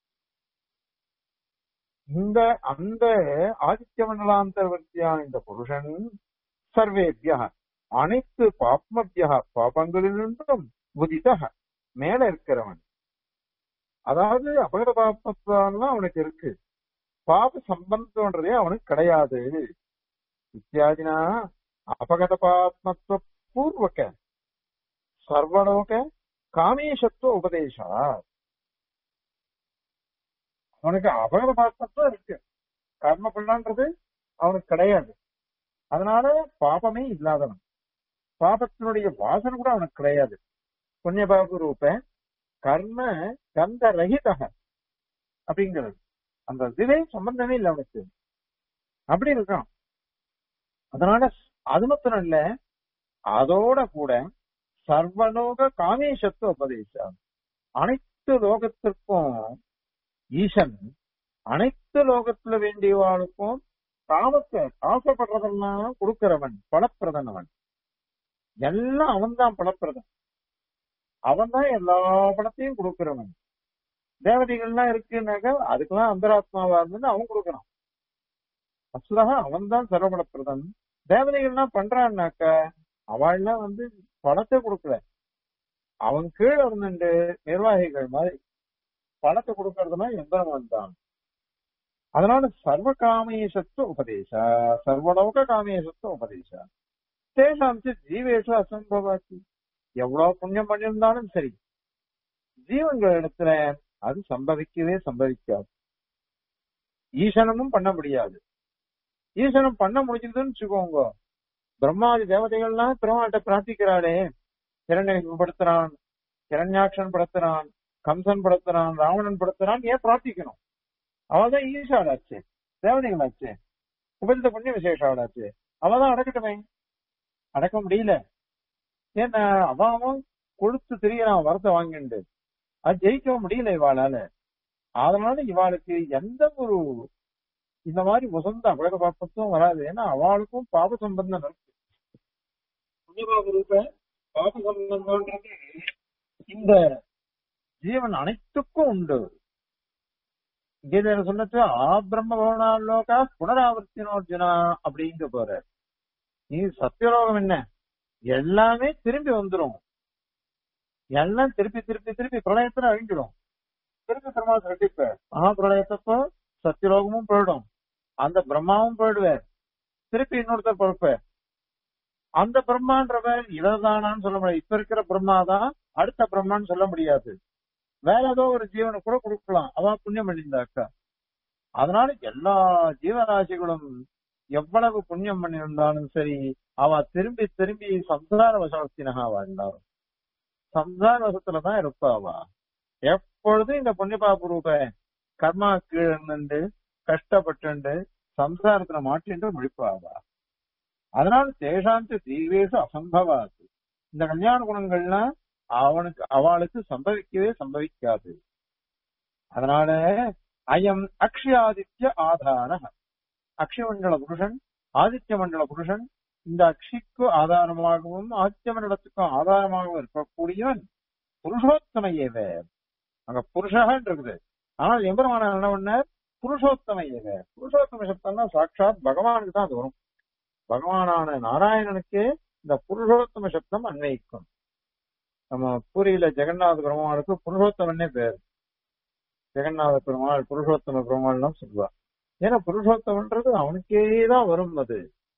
இந்த அந்த ஆதித்ய மண்டலாந்தர்வர்த்தியான இந்த புருஷன் சர்வேபிய அனைத்து பாப்மபிய பாபங்களிலிருந்தும் உதித மேல இருக்கிறவன் அதாவது அபகத பாப்பத்தான் அவனுக்கு இருக்கு பாப சம்பந்தம்ன்றதே அவனுக்கு கிடையாது இத்தியாதினா அபகத பாத்மத்துவ பூர்வக சர்வலோக காமேஷத்துவ உபதேசா அவனுக்கு அபகத பாத்மத்துவம் இருக்கு கர்ம பண்ணான்றது அவனுக்கு கிடையாது அதனால பாபமே இல்லாதவன் பாபத்தினுடைய வாசனை கூட அவனுக்கு கிடையாது புண்ணிய பாபு ரூப கர்ம கந்த ரஹிதக அப்படிங்கிறது அந்த இதுவே சம்பந்தமே இல்லை அவனுக்கு அப்படி இருக்கான் அதனால அது மாத்திரம் இல்ல அதோட கூட சர்வலோக காமேஷத்துவ உபதேசம் அனைத்து லோகத்திற்கும் ஈசன் அனைத்து லோகத்துல வேண்டியவாளுக்கும் காமத்தை ஆசைப்படுறதெல்லாம் கொடுக்கிறவன் பலப்பிரதன் அவன் எல்லாம் அவன் தான் பலப்பிரதன் அவன் தான் எல்லா படத்தையும் கொடுக்கிறவன் தேவதைகள்லாம் இருக்குன்னாக்கா அதுக்கெல்லாம் அந்தராத்மாவா இருந்து அவன் கொடுக்கறான் அசுரகா அவன் தான் சர்வபலப்பிரதன் தேவதைகள்லாம் பண்றான்னாக்க அவள்லாம் வந்து பணத்தை கொடுக்கல அவன் கீழே இருந்துட்டு நிர்வாகிகள் மாதிரி பணத்தை கொடுக்கறதுனா எந்திரவன் தான் அதனால சர்வ காமேசத்துவ உபதேச சர்வலோக காமேசத்துவ உபதேச தேசாம் ஜீவேஷு அசம்பவாச்சு எவ்வளவு புண்ணியம் பண்ணியிருந்தாலும் சரி ஜீவன்கள் இடத்துல அது சம்பவிக்கவே சம்பவிக்காது ஈசனமும் பண்ண முடியாது ஈசனம் பண்ண முடிஞ்சதுன்னு வச்சுக்கோங்க பிரம்மாதி தேவதைகள்லாம் பெருமாள்கிட்ட பிரார்த்திக்கிறாளே கிரண்யன் படுத்துறான் கிரண்யாட்சன் படுத்துறான் கம்சன் படுத்துறான் ராவணன் படுத்துறான் ஏன் பிரார்த்திக்கணும் அவதான் ஈசாடாச்சு தேவதைகளாச்சு உபரித புண்ணிய விசேஷாடாச்சு அவதான் அடக்கட்டுமே அடக்க முடியல ஏன்னா அவன் கொடுத்து திரியறான் வரத்தை வாங்கிண்டு அது ஜெயிக்க முடியல இவாளால அதனால இவாளுக்கு எந்த ஒரு இந்த மாதிரி உசந்த உலக பாப்பத்தும் வராது ஏன்னா அவளுக்கும் பாப சம்பந்தம் இருக்கு புண்ணியபாப ரூப பாப சம்பந்தம்ன்றது இந்த ஜீவன் அனைத்துக்கும் உண்டு கீதையில சொன்னது ஆ பிரம்ம பவனாலோகா புனராவர்த்தினோர்ஜுனா அப்படிங்க போற நீ சத்தியலோகம் என்ன எல்லாமே திரும்பி வந்துரும் எல்லாம் திருப்பி திருப்பி திருப்பி பிரளயத்துல அழிஞ்சிடும் திருப்பி திரும்ப ரெட்டிப்ப மகா பிரளயத்தப்போ சத்தியலோகமும் போயிடும் அந்த பிரம்மாவும் போயிடுவார் திருப்பி இன்னொருத்தர் பொறுப்பார் அந்த பிரம்மான்றவர் இவர்தானான்னு சொல்ல முடியாது இப்ப இருக்கிற பிரம்மா தான் அடுத்த பிரம்மான்னு சொல்ல முடியாது வேற ஏதோ ஒரு ஜீவனை கூட கொடுக்கலாம் அவ புண்ணியம் பண்ணியிருந்தாக்கா அதனால எல்லா ஜீவராசிகளும் எவ்வளவு புண்ணியம் பண்ணியிருந்தாலும் சரி அவ திரும்பி திரும்பி சம்சார வசத்தினகா வாழ்ந்தார் சம்சார வசத்துலதான் இருப்பா அவ எப்பொழுதும் இந்த புண்ணியபாபு ரூப கர்மா கீழே நின்று கஷ்டப்பட்டு சம்சாரத்துல மாட்டின்று முடிப்பாவா அதனால தேசாந்து தீவேசு அசம்பவாது இந்த கல்யாண குணங்கள்லாம் அவனுக்கு அவளுக்கு சம்பவிக்கவே சம்பவிக்காது அதனால அயம் அக்ஷயாதித்ய ஆதார அக்ஷய மண்டல புருஷன் ஆதித்ய மண்டல புருஷன் இந்த அக்ஷிக்கு ஆதாரமாகவும் ஆதித்ய மண்டலத்துக்கும் ஆதாரமாகவும் இருக்கக்கூடியவன் புருஷோத்தம ஏவ அங்க புருஷகன் இருக்குது ஆனால் எம்பெருமான என்ன பண்ணார் புருஷோத்தம ஏவ புருஷோத்தம சப்தம்னா சாட்சாத் பகவானுக்கு தான் அது வரும் பகவானான நாராயணனுக்கே இந்த புருஷோத்தம சப்தம் அன்வயிக்கும் நம்ம பூரியில ஜெகநாத பெருமாளுக்கு புருஷோத்தமன்னே பேர் ஜெகநாத பெருமாள் புருஷோத்தம பெருமாள்லாம் சொல்லுவா ஏன்னா புருஷோத்தமன்றது அவனுக்கே தான் வரும் அது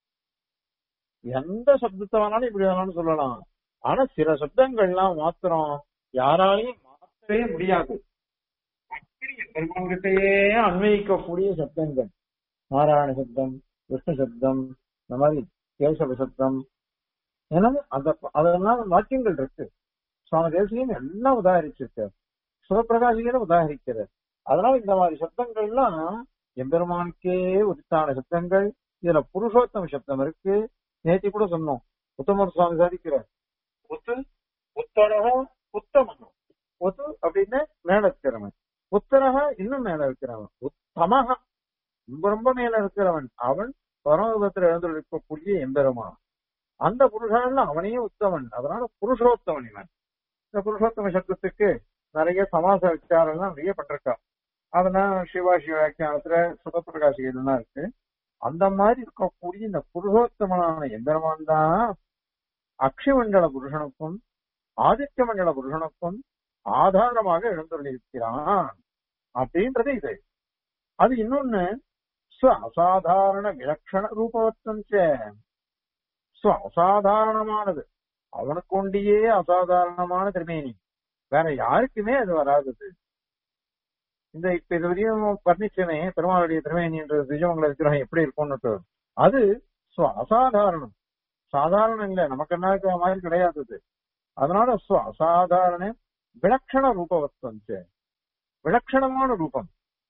எந்த சப்தத்தை வேணாலும் இப்படி வேணாலும் சொல்லலாம் ஆனா சில சப்தங்கள்லாம் மாத்திரம் யாராலையும் மாற்றவே முடியாது அப்படி பெருமாள்கிட்டயே அன்வயிக்கக்கூடிய சப்தங்கள் நாராயண சப்தம் விஷ்ணு சப்தம் இந்த மாதிரி கேசவ சப்தம் ஏன்னா அந்த அதெல்லாம் வாக்கியங்கள் இருக்கு சுவாமி தேசியம் எல்லாம் உதாகரிச்சிருக்கார் சிவபிரகாசிகளும் உதாகரிக்கிறார் அதனால இந்த மாதிரி சப்தங்கள்லாம் எம்பெருமானுக்கே உரித்தான சப்தங்கள் இதுல புருஷோத்தம சப்தம் இருக்கு நேத்தி கூட சொன்னோம் உத்தமர் சுவாமி சாதிக்கிறார் உத்து உத்தரக உத்தமன் உத்து அப்படின்னு மேல இருக்கிறவன் உத்தரக இன்னும் மேல இருக்கிறவன் உத்தமக ரொம்ப ரொம்ப மேல இருக்கிறவன் அவன் பரமபத்தில் எழுந்திருக்கக்கூடிய எம்பெருமான் அந்த புருஷன் அவனே உத்தமன் அதனால புருஷோத்தமன் இவன் இந்த புருஷோத்தம சப்தத்துக்கு நிறைய சமாச விசாரம்லாம் நிறைய பட்டிருக்கா அதெல்லாம் சிவா சிவாக்கியானத்துல சுகப்பிரகாசிகள்லாம் இருக்கு அந்த மாதிரி இருக்கக்கூடிய இந்த புருஷோத்தமனான எந்திரமான் தான் அக்ஷமண்டல புருஷனுக்கும் ஆதித்ய மண்டல புருஷனுக்கும் ஆதாரமாக எழுந்துள்ளிருக்கிறான் அப்படின்றது இது அது இன்னொன்னு ஸ்வ அசாதாரண விலட்சண ரூபவத்தம் ஸ்வ அசாதாரணமானது அவனுக்கு ஒண்டியே அசாதாரணமான திருமேனி வேற யாருக்குமே அது வராதது இந்த இப்ப இது வரையும் வர்ணிச்சனே பெருமாளுடைய திருமேனி என்ற திஜமங்கல விக்கிரகம் எப்படி இருக்கும்னு அது ஸ்வ அசாதாரணம் சாதாரணம் இல்ல நமக்கு என்ன இருக்கிற மாதிரி கிடையாது அது அதனால ஸ்வ அசாதாரண விலட்சண ரூபவத்வம் விலட்சணமான ரூபம்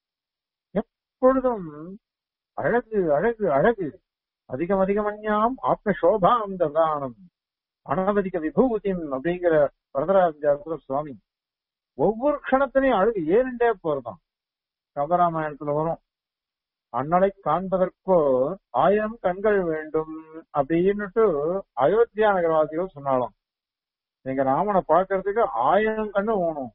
எப்பொழுதும் அழகு அழகு அழகு அதிகம் அதிகமன்யாம் ஆத்ம சோபாம் ததானம் அனவதிக விபூதிம் அப்படிங்கிற வரதராஜ சுவாமி ஒவ்வொரு க்ஷணத்திலையும் அழகு ஏறிண்டே போறதாம் கம்பராமாயணத்துல வரும் அண்ணலை காண்பதற்கோ ஆயிரம் கண்கள் வேண்டும் அப்படின்னுட்டு அயோத்தியா நகரவாசிகள் சொன்னாலும் நீங்க ராமனை பார்க்கறதுக்கு ஆயிரம் கண்ணு வேணும்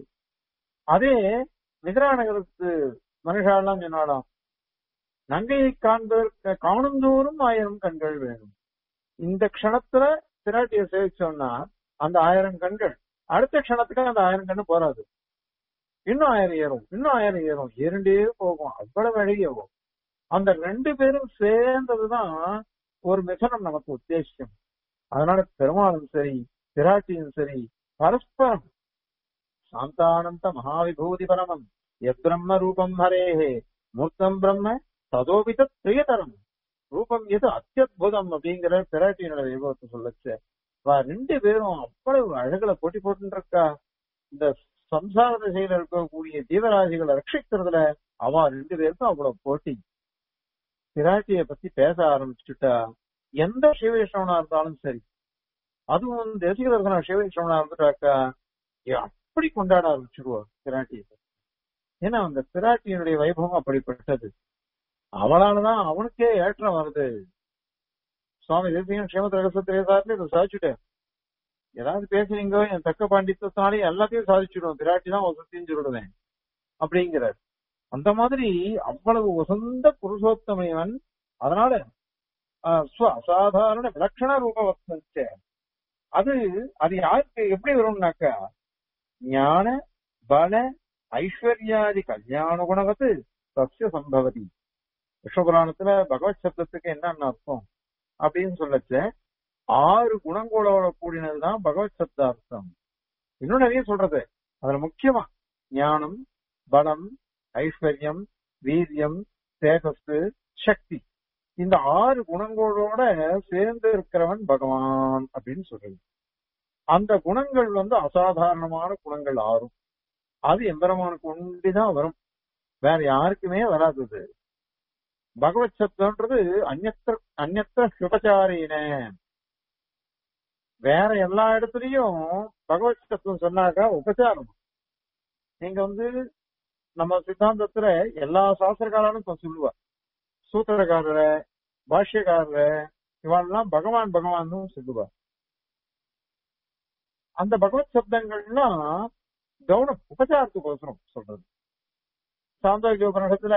அதே மிதிரா நகரத்து மனுஷாலாம் சொன்னாலாம் நங்கையை காண்பதற்கு காணும் தோறும் ஆயிரம் கண்கள் வேணும் இந்த க்ஷணத்துல பிராட்டிய சேவிச்சோம்னா அந்த ஆயிரம் கண்கள் அடுத்த க்ஷணத்துக்கு அந்த ஆயிரம் கண்ணு போறாது இன்னும் ஆயிரம் ஏறும் இன்னும் ஆயிரம் ஏறும் ஏறிண்டே போகும் அவ்வளவு அழகியவும் அந்த ரெண்டு பேரும் சேர்ந்ததுதான் ஒரு மிசனம் நமக்கு உத்தேசியம் அதனால பெருமாளும் சரி பிராட்டியும் சரி பரஸ்பரம் சாந்தானந்த மகாவிபூதி பரமம் எப்பிரம்ம ரூபம் ஹரேஹே மூர்த்தம் பிரம்ம ததோபித பிரியதரம் ரூபம் எது அத்தியுதம் அப்படிங்கிற பிராட்டியினோட விபவத்தை சொல்லச்சு ரெண்டு பேரும் அவ்வளவு அழகுல போட்டி போட்டு இருக்கா இந்த சம்சார திசையில இருக்கக்கூடிய ஜீவராசிகளை ரட்சிக்கிறதுல அவ ரெண்டு பேருக்கும் அவ்வளவு போட்டி பிராட்டிய பத்தி பேச ஆரம்பிச்சுட்டா எந்த சிவவைஷ்ணவனா இருந்தாலும் சரி அதுவும் தேசிகதர்சன சிவவைஷ்ணவனா இருந்துட்டாக்கா அப்படி கொண்டாட ஆரம்பிச்சிருவார் பிராட்டிய ஏன்னா அந்த பிராட்டியினுடைய வைபவம் அப்படிப்பட்டது அவளாலதான் அவனுக்கே ஏற்றம் வருது சுவாமி தேசிகன் ஸ்ரீமத் ரகசத்திரேசாரில் இதை சாதிச்சுட்டேன் ஏதாவது பேசுறீங்க என் தக்க பாண்டித்தனாலே எல்லாத்தையும் சாதிச்சுடுவோம் பிராட்டி தான் வசத்தின்னு சொல்லுவேன் அப்படிங்கிறார் அந்த மாதிரி அவ்வளவு உசந்த புருஷோத்தமையவன் அதனால அசாதாரண விலட்சண ரூபவத்த அது அது யாருக்கு எப்படி வரும்னாக்கா ஞான பல ஐஸ்வர்யாதி கல்யாண குணவத்து சசிய சம்பவதி விஸ்வபுராணத்துல பகவத் சப்தத்துக்கு என்னன்னு அர்த்தம் அப்படின்னு சொல்லச்ச ஆறு குணங்களோட கூடினதுதான் பகவத் சப்தார்த்தம் இன்னும் நிறைய சொல்றது அதுல முக்கியமா ஞானம் பலம் ஐஸ்வர்யம் வீரியம் தேஜஸ் சக்தி இந்த ஆறு குணங்களோட சேர்ந்து இருக்கிறவன் பகவான் அப்படின்னு சொல்றது அந்த குணங்கள் வந்து அசாதாரணமான குணங்கள் ஆறும் அது எம்பெருமானுக்கு ஒண்டிதான் வரும் வேற யாருக்குமே வராதது பகவத் சப்தம்ன்றது அந்நத்திர அந்நத்திர சுபச்சாரின வேற எல்லா இடத்துலயும் பகவத் சப்தம் சொன்னாக்கா உபச்சாரம் நீங்க வந்து நம்ம சித்தாந்தத்துல எல்லா சாஸ்திரக்காரனும் இப்ப சொல்லுவா சூத்திரக்காரர பாஷ்யக்காரர இவாளெல்லாம் பகவான் பகவான் சொல்லுவா அந்த பகவத் சப்தங்கள்லாம் கவுனம் உபச்சாரத்துக்கோசரம் சொல்றது சாந்தோக்கிய உபநிஷத்துல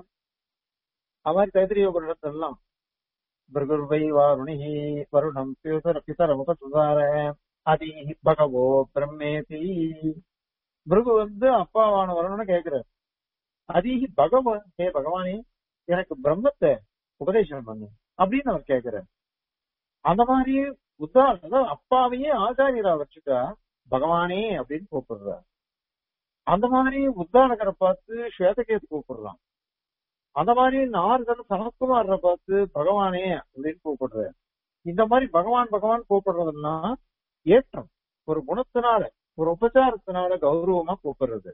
அவர் தைத்திரிய உபநிஷத்தெல்லாம் பிருகுர்வை வாருணிஹி வருணம் பிதர பிதரமுபசுதார அதி பகவோ பிரம்மேதி பிருகு வந்து அப்பாவான வருணன்னு கேக்குறாரு அதிகி பகவான் ஹே பகவானே எனக்கு பிரம்மத்தை உபதேசம் பண்ணு அப்படின்னு அவர் கேக்குறாரு அந்த மாதிரி உத்தாரணம் அப்பாவையே ஆச்சாரியரா வச்சுட்டா பகவானே அப்படின்னு கூப்பிடுறார் அந்த மாதிரி உத்தாரகரை பார்த்து ஸ்வேதகேத்து கூப்பிடுறான் அந்த மாதிரி நாரதன் சனத்குமார பார்த்து பகவானே அப்படின்னு கூப்பிடுறாரு இந்த மாதிரி பகவான் பகவான் கூப்பிடுறதுன்னா ஏற்றம் ஒரு குணத்தினால ஒரு உபச்சாரத்தினால கௌரவமா கூப்பிடுறது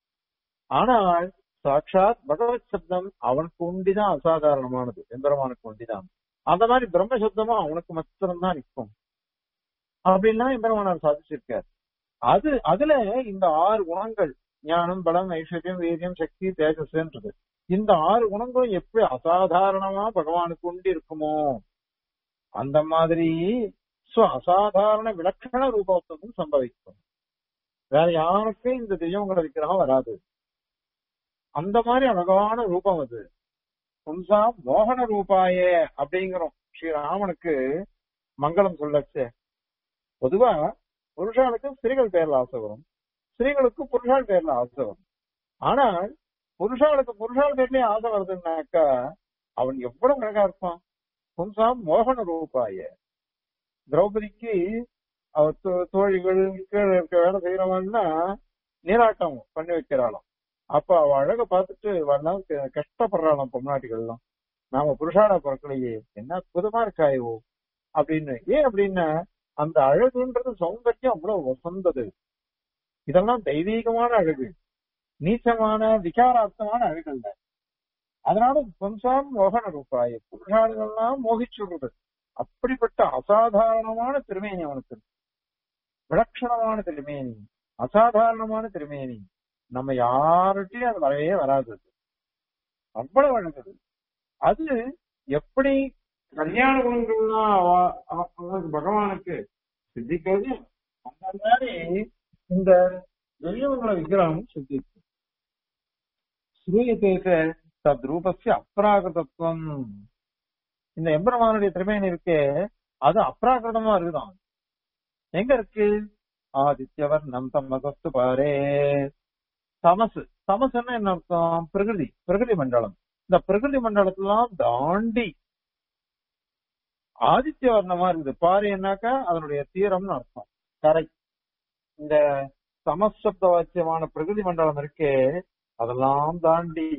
ஆனால் சாட்சாத் பகவத் சப்தம் அவனுக்கு உண்டிதான் அசாதாரணமானது எம்பெருமானுக்கு உண்டிதான் அந்த மாதிரி பிரம்ம சப்தமும் அவனுக்கு மாத்திரம்தான் நிற்கும் அப்படின்லாம் எம்பெருமானார் சாதிச்சிருக்கார் அது அதுல இந்த ஆறு குணங்கள் ஞானம் பலம் ஐஸ்வர்யம் வீரியம் சக்தி தேஜஸ்ன்றது இந்த ஆறு குணங்களும் எப்படி அசாதாரணமா பகவானுக்கு உண்டு இருக்குமோ அந்த மாதிரி அசாதாரண விலட்சண ரூபத்துவம் சம்பவிக்கும் வேற யாருக்கும் இந்த தெய்வங்கள விக்கிரகம் வராது அந்த மாதிரி அழகான ரூபம் அது பும்சா மோகன ரூபாயே அப்படிங்கிறோம் ஸ்ரீராமனுக்கு மங்களம் சொல்லச்சு பொதுவா புருஷாளுக்கு ஸ்திரீகள் பேர்ல ஆசை வரும் ஸ்திரீகளுக்கு புருஷால் பேர்ல ஆசை வரும் ஆனால் புருஷாளுக்கு புருஷால் பேர்லயே ஆசை வருதுன்னாக்கா அவன் எவ்வளவு அழகா இருப்பான் பும்சா மோகன ரூபாய திரௌபதிக்கு அவர் தோழிகள் கீழே இருக்க வேலை செய்யறவன்னா நீராட்டம் பண்ணி வைக்கிறாளாம் அப்ப அவ அழக பார்த்துட்டு வரலாம் கஷ்டப்படுறாளாம் பொம்நாட்டிகள்லாம் நாம புருஷாடா பிறக்கலையே என்ன அற்புதமா இருக்காயோ அப்படின்னு ஏன் அப்படின்னா அந்த அழகுன்றது சௌந்தர்யம் அவ்வளவு வசந்தது இதெல்லாம் தெய்வீகமான அழகு நீச்சமான விகாரார்த்தமான அழகு அல்ல அதனால பும்சாம் மோகன ரூபாய புருஷாளுகள்லாம் மோகிச்சுடுறது அப்படிப்பட்ட அசாதாரணமான திருமேனி அவனுக்கு இருக்கு. விலட்சணமான திருமேனி அசாதாரணமான திருமேனி நம்ம யார்கிட்டயும் அது வரவே வராது அது. அவ்வளவு அழகுது அது எப்படி கல்யாண குணங்கள்லாம் அவ- அவ- அவனுக்கு பகவானுக்கு சித்திக்கிறது அந்த மாதிரி இந்த தெய்வங்கள விக்கிரகம் சித்திக்கும் ஸ்ரூயத்தேக தத்ரூபஸ்ய அப்ராகிருதத்துவம் இந்த எம்பெருமானுடைய திருமேனி இருக்கே அது அப்ராகிருதமா இருக்குதான் எங்க இருக்கு ஆதித்யவர் நம் தமகஸ்து பாரே தமசு தமசுன்னா என்ன அர்த்தம் பிரகிருதி பிரகிருதி மண்டலம் இந்த பிரகிருதி மண்டலத்தெல்லாம் தாண்டி ஆதித்ய வர்ணமா இருக்குது பாறைன்னாக்கா அதனுடைய தீரம்னு அர்த்தம் கரை இந்த சமசப்த வாக்கியமான பிரகிருதி மண்டலம் இருக்கே அதெல்லாம் தாண்டி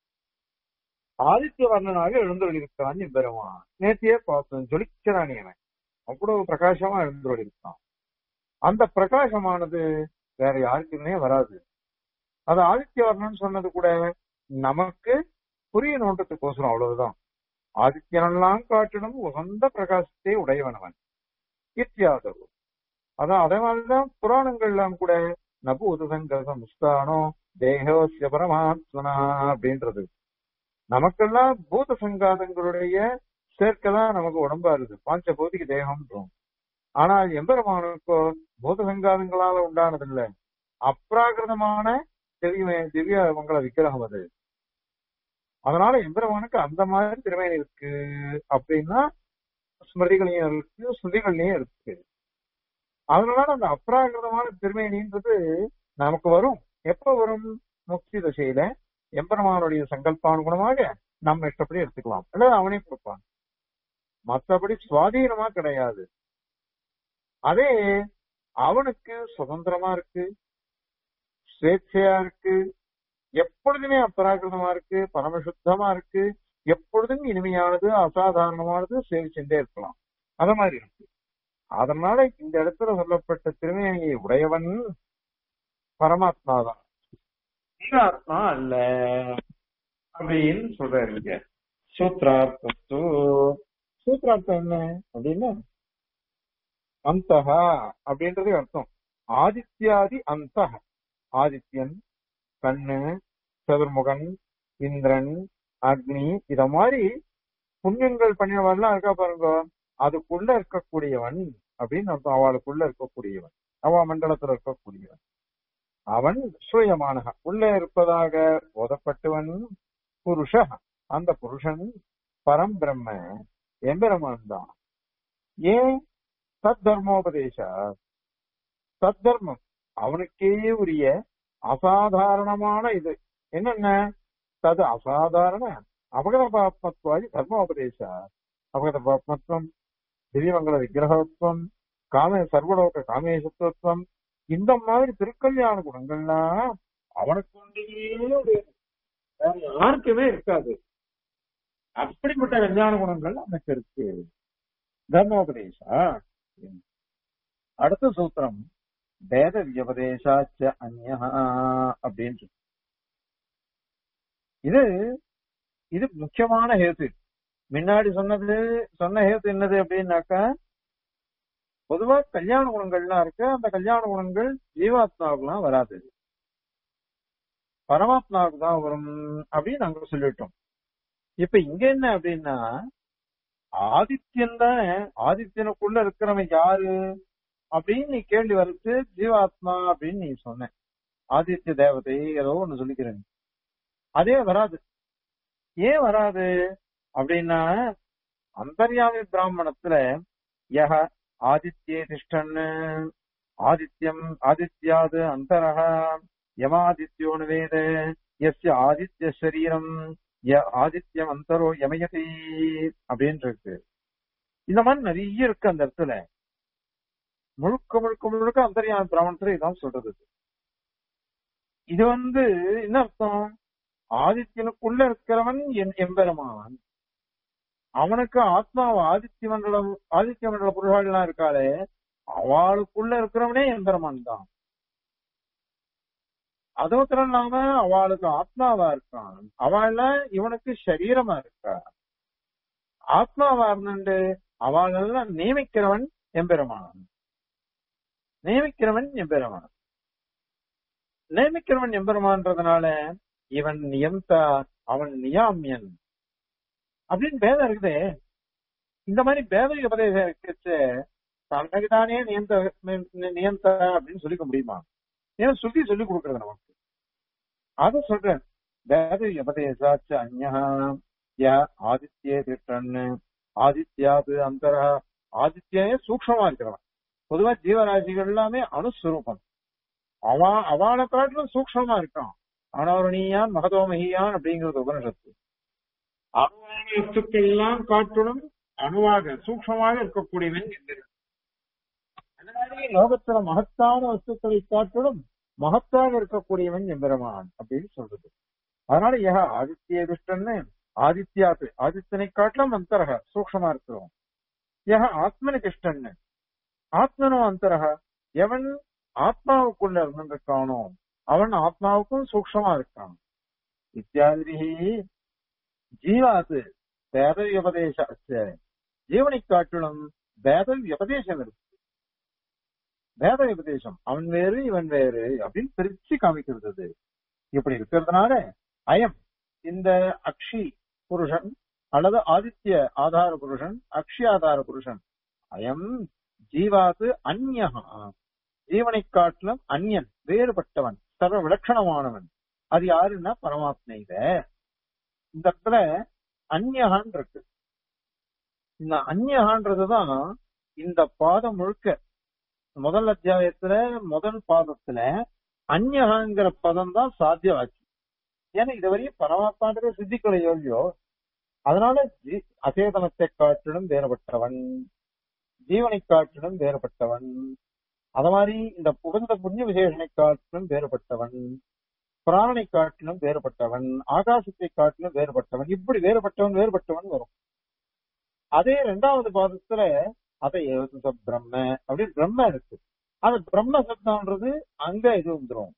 ஆதித்ய வர்ணனாக எழுந்தொழிருக்கான் பெருமான் நேத்தியே பார்த்தோம் ஜொலிக்கிறான் அவன் அவ்வளவு பிரகாசமா எழுந்தொழிருக்கான் அந்த பிரகாசமானது வேற யாருக்குமே வராது அது ஆதித்ய வர்ணன் சொன்னது கூட நமக்கு புரிய நோட்டத்துக்கோசரம் அவ்வளவுதான் ஆதித்யனெல்லாம் காட்டிலும் உகந்த பிரகாசத்தை உடையவனவன் இத்தியாதவு அதான் அதே மாதிரிதான் புராணங்கள்லாம் கூட நபூதசங்கர முஸ்தானோ தேகோசிய பரமாத்மனா அப்படின்றது நமக்கெல்லாம் பூத சங்காதங்களுடைய சேர்க்கைதான் நமக்கு உடம்பா இருக்கு பாஞ்ச பௌதிக தேகம்ன்றோம் ஆனால் எம்பெருமானுக்கோ பூத சங்காதங்களால உண்டானதில்லை அப்ராகிருதமான திவ்ய திவ்ய மங்கள விக்கிரகம் அது அதனால எம்பெருமானுக்கு அந்த மாதிரி திறமையில இருக்கு அப்படின்னா ஸ்மிருதிகளையும் இருக்கு ஸ்ருதிகள்லயும் இருக்கு அதனால அந்த அப்ராகிருதமான திருமேனின்றது நமக்கு வரும் எப்ப வரும் முக்தி தசையில எம்பெருமானுடைய சங்கல்பானுகுணமாக நம்ம இஷ்டப்படி எடுத்துக்கலாம் அல்லது அவனே கொடுப்பான் மற்றபடி சுவாதீனமா கிடையாது அதே அவனுக்கு சுதந்திரமா இருக்கு ஸ்வேച്ഛையா இருக்கு எப்பொழுதுமே அபராகிருதமா இருக்கு பரமசுத்தமா இருக்கு எப்பொழுதும் இனிமையானது அசாதாரணமானது சேவிச்சுட்டே இருக்கலாம் அத மாதிரி இருக்கு அதனால இந்த இடத்துல சொல்லப்பட்ட திருமேனியை உடையவன் பரமாத்மா தான் ஜீவாத்மா அல்ல அப்படின்னு சொல்றாரு இங்க சூத்ரார்த்தத்து சூத்ரார்த்தம் என்ன அப்படின்னா அந்தஹா அப்படின்றது அர்த்தம் ஆதித்யாதி அந்தஹ ஆதித்யன் கண்ணு சதுர்முகன் இந்திரன் அக்னி இத மாதிரி புண்ணியங்கள் பண்ணினவன்லாம் இருக்கா பாருங்க அதுக்குள்ள இருக்கக்கூடியவன் அப்படின்னு அர்த்தம் அவளுக்குள்ள இருக்கக்கூடியவன் அவ மண்டலத்துல இருக்கக்கூடியவன் அவன் சுயமானக உள்ள இருப்பதாக போதப்பட்டவன் புருஷ அந்த புருஷன் பரம் பிரம்ம எம்பெருமான் தான் ஏன் தத் தர்மோபதேச தத் தர்மம் அவனுக்கே உரிய அசாதாரணமான இது என்னென்ன தது அசாதாரண அபகத பாப்மத்வாதி தர்மோபதேச அபகத பாப்மத்வம் திவ்யமங்கல விக்கிரகத்துவம் காம சர்வலோக காமேசத்துவம் இந்த மாதிரி திருக்கல்யாண குணங்கள்லாம் அவனுக்கு ஒன்றையே உடையது. வேற யாருக்குமே இருக்காது அப்படிப்பட்ட கல்யாண குணங்கள் அவனுக்கு இருக்கு தர்மோபதேசா அடுத்த சூத்திரம் வேத வியபதேசாச்ச அந்யா அப்படின்னு சொல்லு. இது இது முக்கியமான ஹேத்து முன்னாடி சொன்னது சொன்ன ஹேத்து என்னது அப்படின்னாக்கா பொதுவா கல்யாண குணங்கள்லாம் இருக்கு அந்த கல்யாண குணங்கள் ஜீவாத்மாவுக்குலாம் வராது பரமாத்மாவுக்கு தான் வரும் அப்படின்னு நாங்க சொல்லிட்டோம் இப்ப இங்க என்ன அப்படின்னா ஆதித்யன் தானே ஆதித்யனுக்குள்ள இருக்கிறவன் யாரு அப்படின்னு நீ கேள்வி வரைச்சு ஜீவாத்மா அப்படின்னு நீ சொன்ன ஆதித்ய தேவதை ஏதோ ஒண்ணு சொல்லிக்கிறேன் அதே வராது ஏன் வராது அப்படின்னா அந்தர்யாமி பிராமணத்துல யக ஆதித்யே திஷ்டன்னு ஆதித்யம் ஆதித்யாது அந்தரக யமாதித்யோனு வேத எஸ்ய ஆதித்ய சரீரம் ய ஆதித்யம் அந்தரோ யமயதி அப்படின்னு இருக்கு இந்த மாதிரி நிறைய இருக்கு அந்த இடத்துல முழுக்க முழுக்க முழுக்க அந்தரியான பிராமணத்துல இதான் சொல்றது இது வந்து என்ன அர்த்தம் ஆதித்யனுக்குள்ள இருக்கிறவன் என் எம்பெருமான் அவனுக்கு ஆத்மாவை ஆதித்ய மண்டலம் ஆதித்ய மண்டல புருஷாலாம் இருக்காளே அவளுக்குள்ள இருக்கிறவனே எம்பெருமான் தான் அது மாத்திரம் இல்லாம அவளுக்கு ஆத்மாவா இருக்கான் அவள இவனுக்கு சரீரமா இருக்கா ஆத்மாவா இருந்துட்டு அவளெல்லாம் நியமிக்கிறவன் எம்பெருமான் நியமிக்கிறவன் எம்பெருமான் நியமிக்கிறவன் எம்பெருமான்றதுனால இவன் நியம்தா அவன் நியாமியன் அப்படின்னு பேதம் இருக்குதே இந்த மாதிரி பேத உபதேசம் இருக்கச்சு தனக்குதானே நியந்த நியந்த அப்படின்னு சொல்லிக்க முடியுமா ஏன் சொல்லி சொல்லி கொடுக்கறது நமக்கு அத சொல்றேன் வேத உபதேசாச்ச அந்யா ய ஆதித்யே திட்டன் ஆதித்யாது அந்தர ஆதித்யே சூக்ஷமா இருக்கிறவன் பொதுவா ஜீவராசிகள் எல்லாமே அணுஸ்வரூபம் அவ அவனை காட்டிலும் சூக்ஷமா இருக்கான் அனவரணியான் மகதோமகியான் அப்படிங்கிறது உபனிஷத்து அணுவான வஸ்துக்கள் எல்லாம் காட்டிலும் அணுவாக சூக்ஷமாக இருக்கக்கூடியவன் என்கிறார் அந்த மாதிரி லோகத்துல மகத்தான வஸ்துக்களை காட்டிலும் மகத்தாக இருக்கக்கூடியவன் எம்பெருமான் அப்படின்னு சொல்றது அதனால ஏக ஆதித்ய துஷ்டன்னு ஆதித்யாது ஆதித்யனை காட்டிலும் அந்தரக சூக்ஷமா இருக்கிறோம் ஏக ஆத்மனி திஷ்டன்னு ஆத்மனோ அந்தரக எவன் ஆத்மாவுக்குள்ள இருந்திருக்கானோ அவன் ஆத்மாவுக்கும் சூக்ஷமா இருக்கான் இத்தியாதி ஜீவாத்து வேத விபதேச ஜீவனை காட்டிலும் வேத விபதேசம் இருக்கு வேத விபதேசம் அவன் வேறு இவன் வேறு அப்படின்னு பிரிச்சு காமிக்கிறது அது இப்படி இருக்கிறதுனால அயம் இந்த அக்ஷி புருஷன் அல்லது ஆதித்ய ஆதார புருஷன் அக்ஷி ஆதார புருஷன் அயம் ஜீவாத்து அந்யகா ஜீவனை காட்டிலும் அந்யன் வேறுபட்டவன் சர்வ விலட்சணமானவன் அது யாருன்னா பரமாத்மையில இந்த இடத்துல அந்யகான் இருக்கு இந்த அந்யகான்றதுதான் இந்த பாதம் முழுக்க முதல் அத்தியாயத்துல முதல் பாதத்துல அந்யகாங்கிற பதம் தான் சாத்தியவாச்சு ஏன்னா இதுவரையும் பரமாத்மான்றத சித்திக்கலையோ இல்லையோ அதனால ஜீ- அசேதனத்தை காட்டிலும் வேறுபட்டவன் ஜீவனை காட்டிலும் வேறுபட்டவன் அத மாதிரி இந்த புகழ்ந்த புண்ணிய விசேஷனை காட்டிலும் வேறுபட்டவன் பிராணனை காட்டிலும் வேறுபட்டவன் ஆகாசத்தை காட்டிலும் வேறுபட்டவன் இப்படி வேறுபட்டவன் வேறுபட்டவன் வரும் அதே இரண்டாவது பாதத்துல அதை ஏவச பிரம்ம அப்படின்னு பிரம்ம இருக்கு அந்த பிரம்ம சப்தம்ன்றது அங்க இது வந்துரும்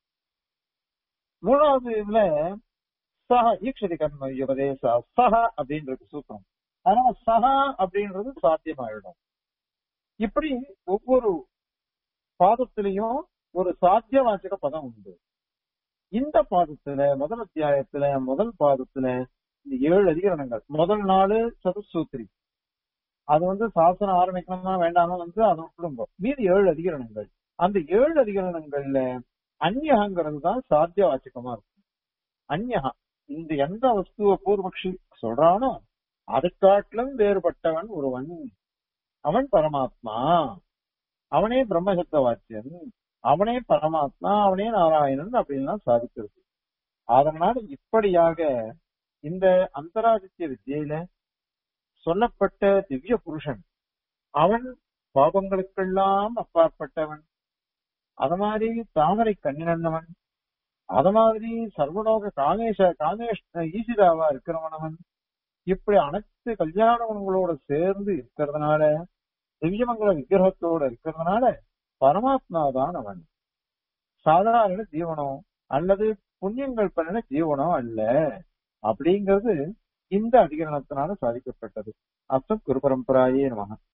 மூணாவது இதுல சஹ ஈக்ஷதி கர்ம உபதேச சஹ அப்படின்றது சூத்திரம் அதனால சஹ அப்படின்றது சாத்தியமாயிடும் இப்படி ஒவ்வொரு பாதத்திலையும் ஒரு சாத்தியவாச்சக பதம் உண்டு இந்த பாதத்துல முதல் அத்தியாயத்துல முதல் பாதத்துல இந்த ஏழு அதிகரணங்கள் முதல் நாலு சதுசூத்திரி அது வந்து சாசனம் ஆரம்பிக்கணுமா வேண்டாமா வந்து அதை விட்டுடுங்க மீதி ஏழு அதிகரணங்கள் அந்த ஏழு அதிகரணங்கள்ல அந்யகாங்கிறது தான் சாத்திய வாச்சகமா இருக்கும் அந்யகா இந்த எந்த வஸ்துவ பூர்வபக்ஷி சொல்றானோ அதை காட்டிலும் வேறுபட்டவன் ஒருவன் அவன் பரமாத்மா அவனே பிரம்மசப்த வாக்கியன் அவனே பரமாத்மா அவனே நாராயணன் அப்படின்லாம் சாதிக்கிறது அதனால இப்படியாக இந்த அந்தராதித்ய வித்தியில சொல்லப்பட்ட திவ்ய புருஷன் அவன் பாபங்களுக்கெல்லாம் அப்பாற்பட்டவன் அத மாதிரி தாமரை கண்ணினவன் அத மாதிரி சர்வலோக காமேஷ காமேஷ் ஈசிதாவா இருக்கிறவனவன் இப்படி அனைத்து கல்யாண குணங்களோட சேர்ந்து இருக்கிறதுனால திவ்யமங்கல விக்கிரகத்தோட இருக்கிறதுனால பரமாத்மா தான் அவன் சாதாரண ஜீவனம் அல்லது புண்ணியங்கள் பண்ணின ஜீவனம் அல்ல அப்படிங்கிறது இந்த அதிகரணத்தினால சாதிக்கப்பட்டது அர்த்தம் குரு பரம்பராயே நமக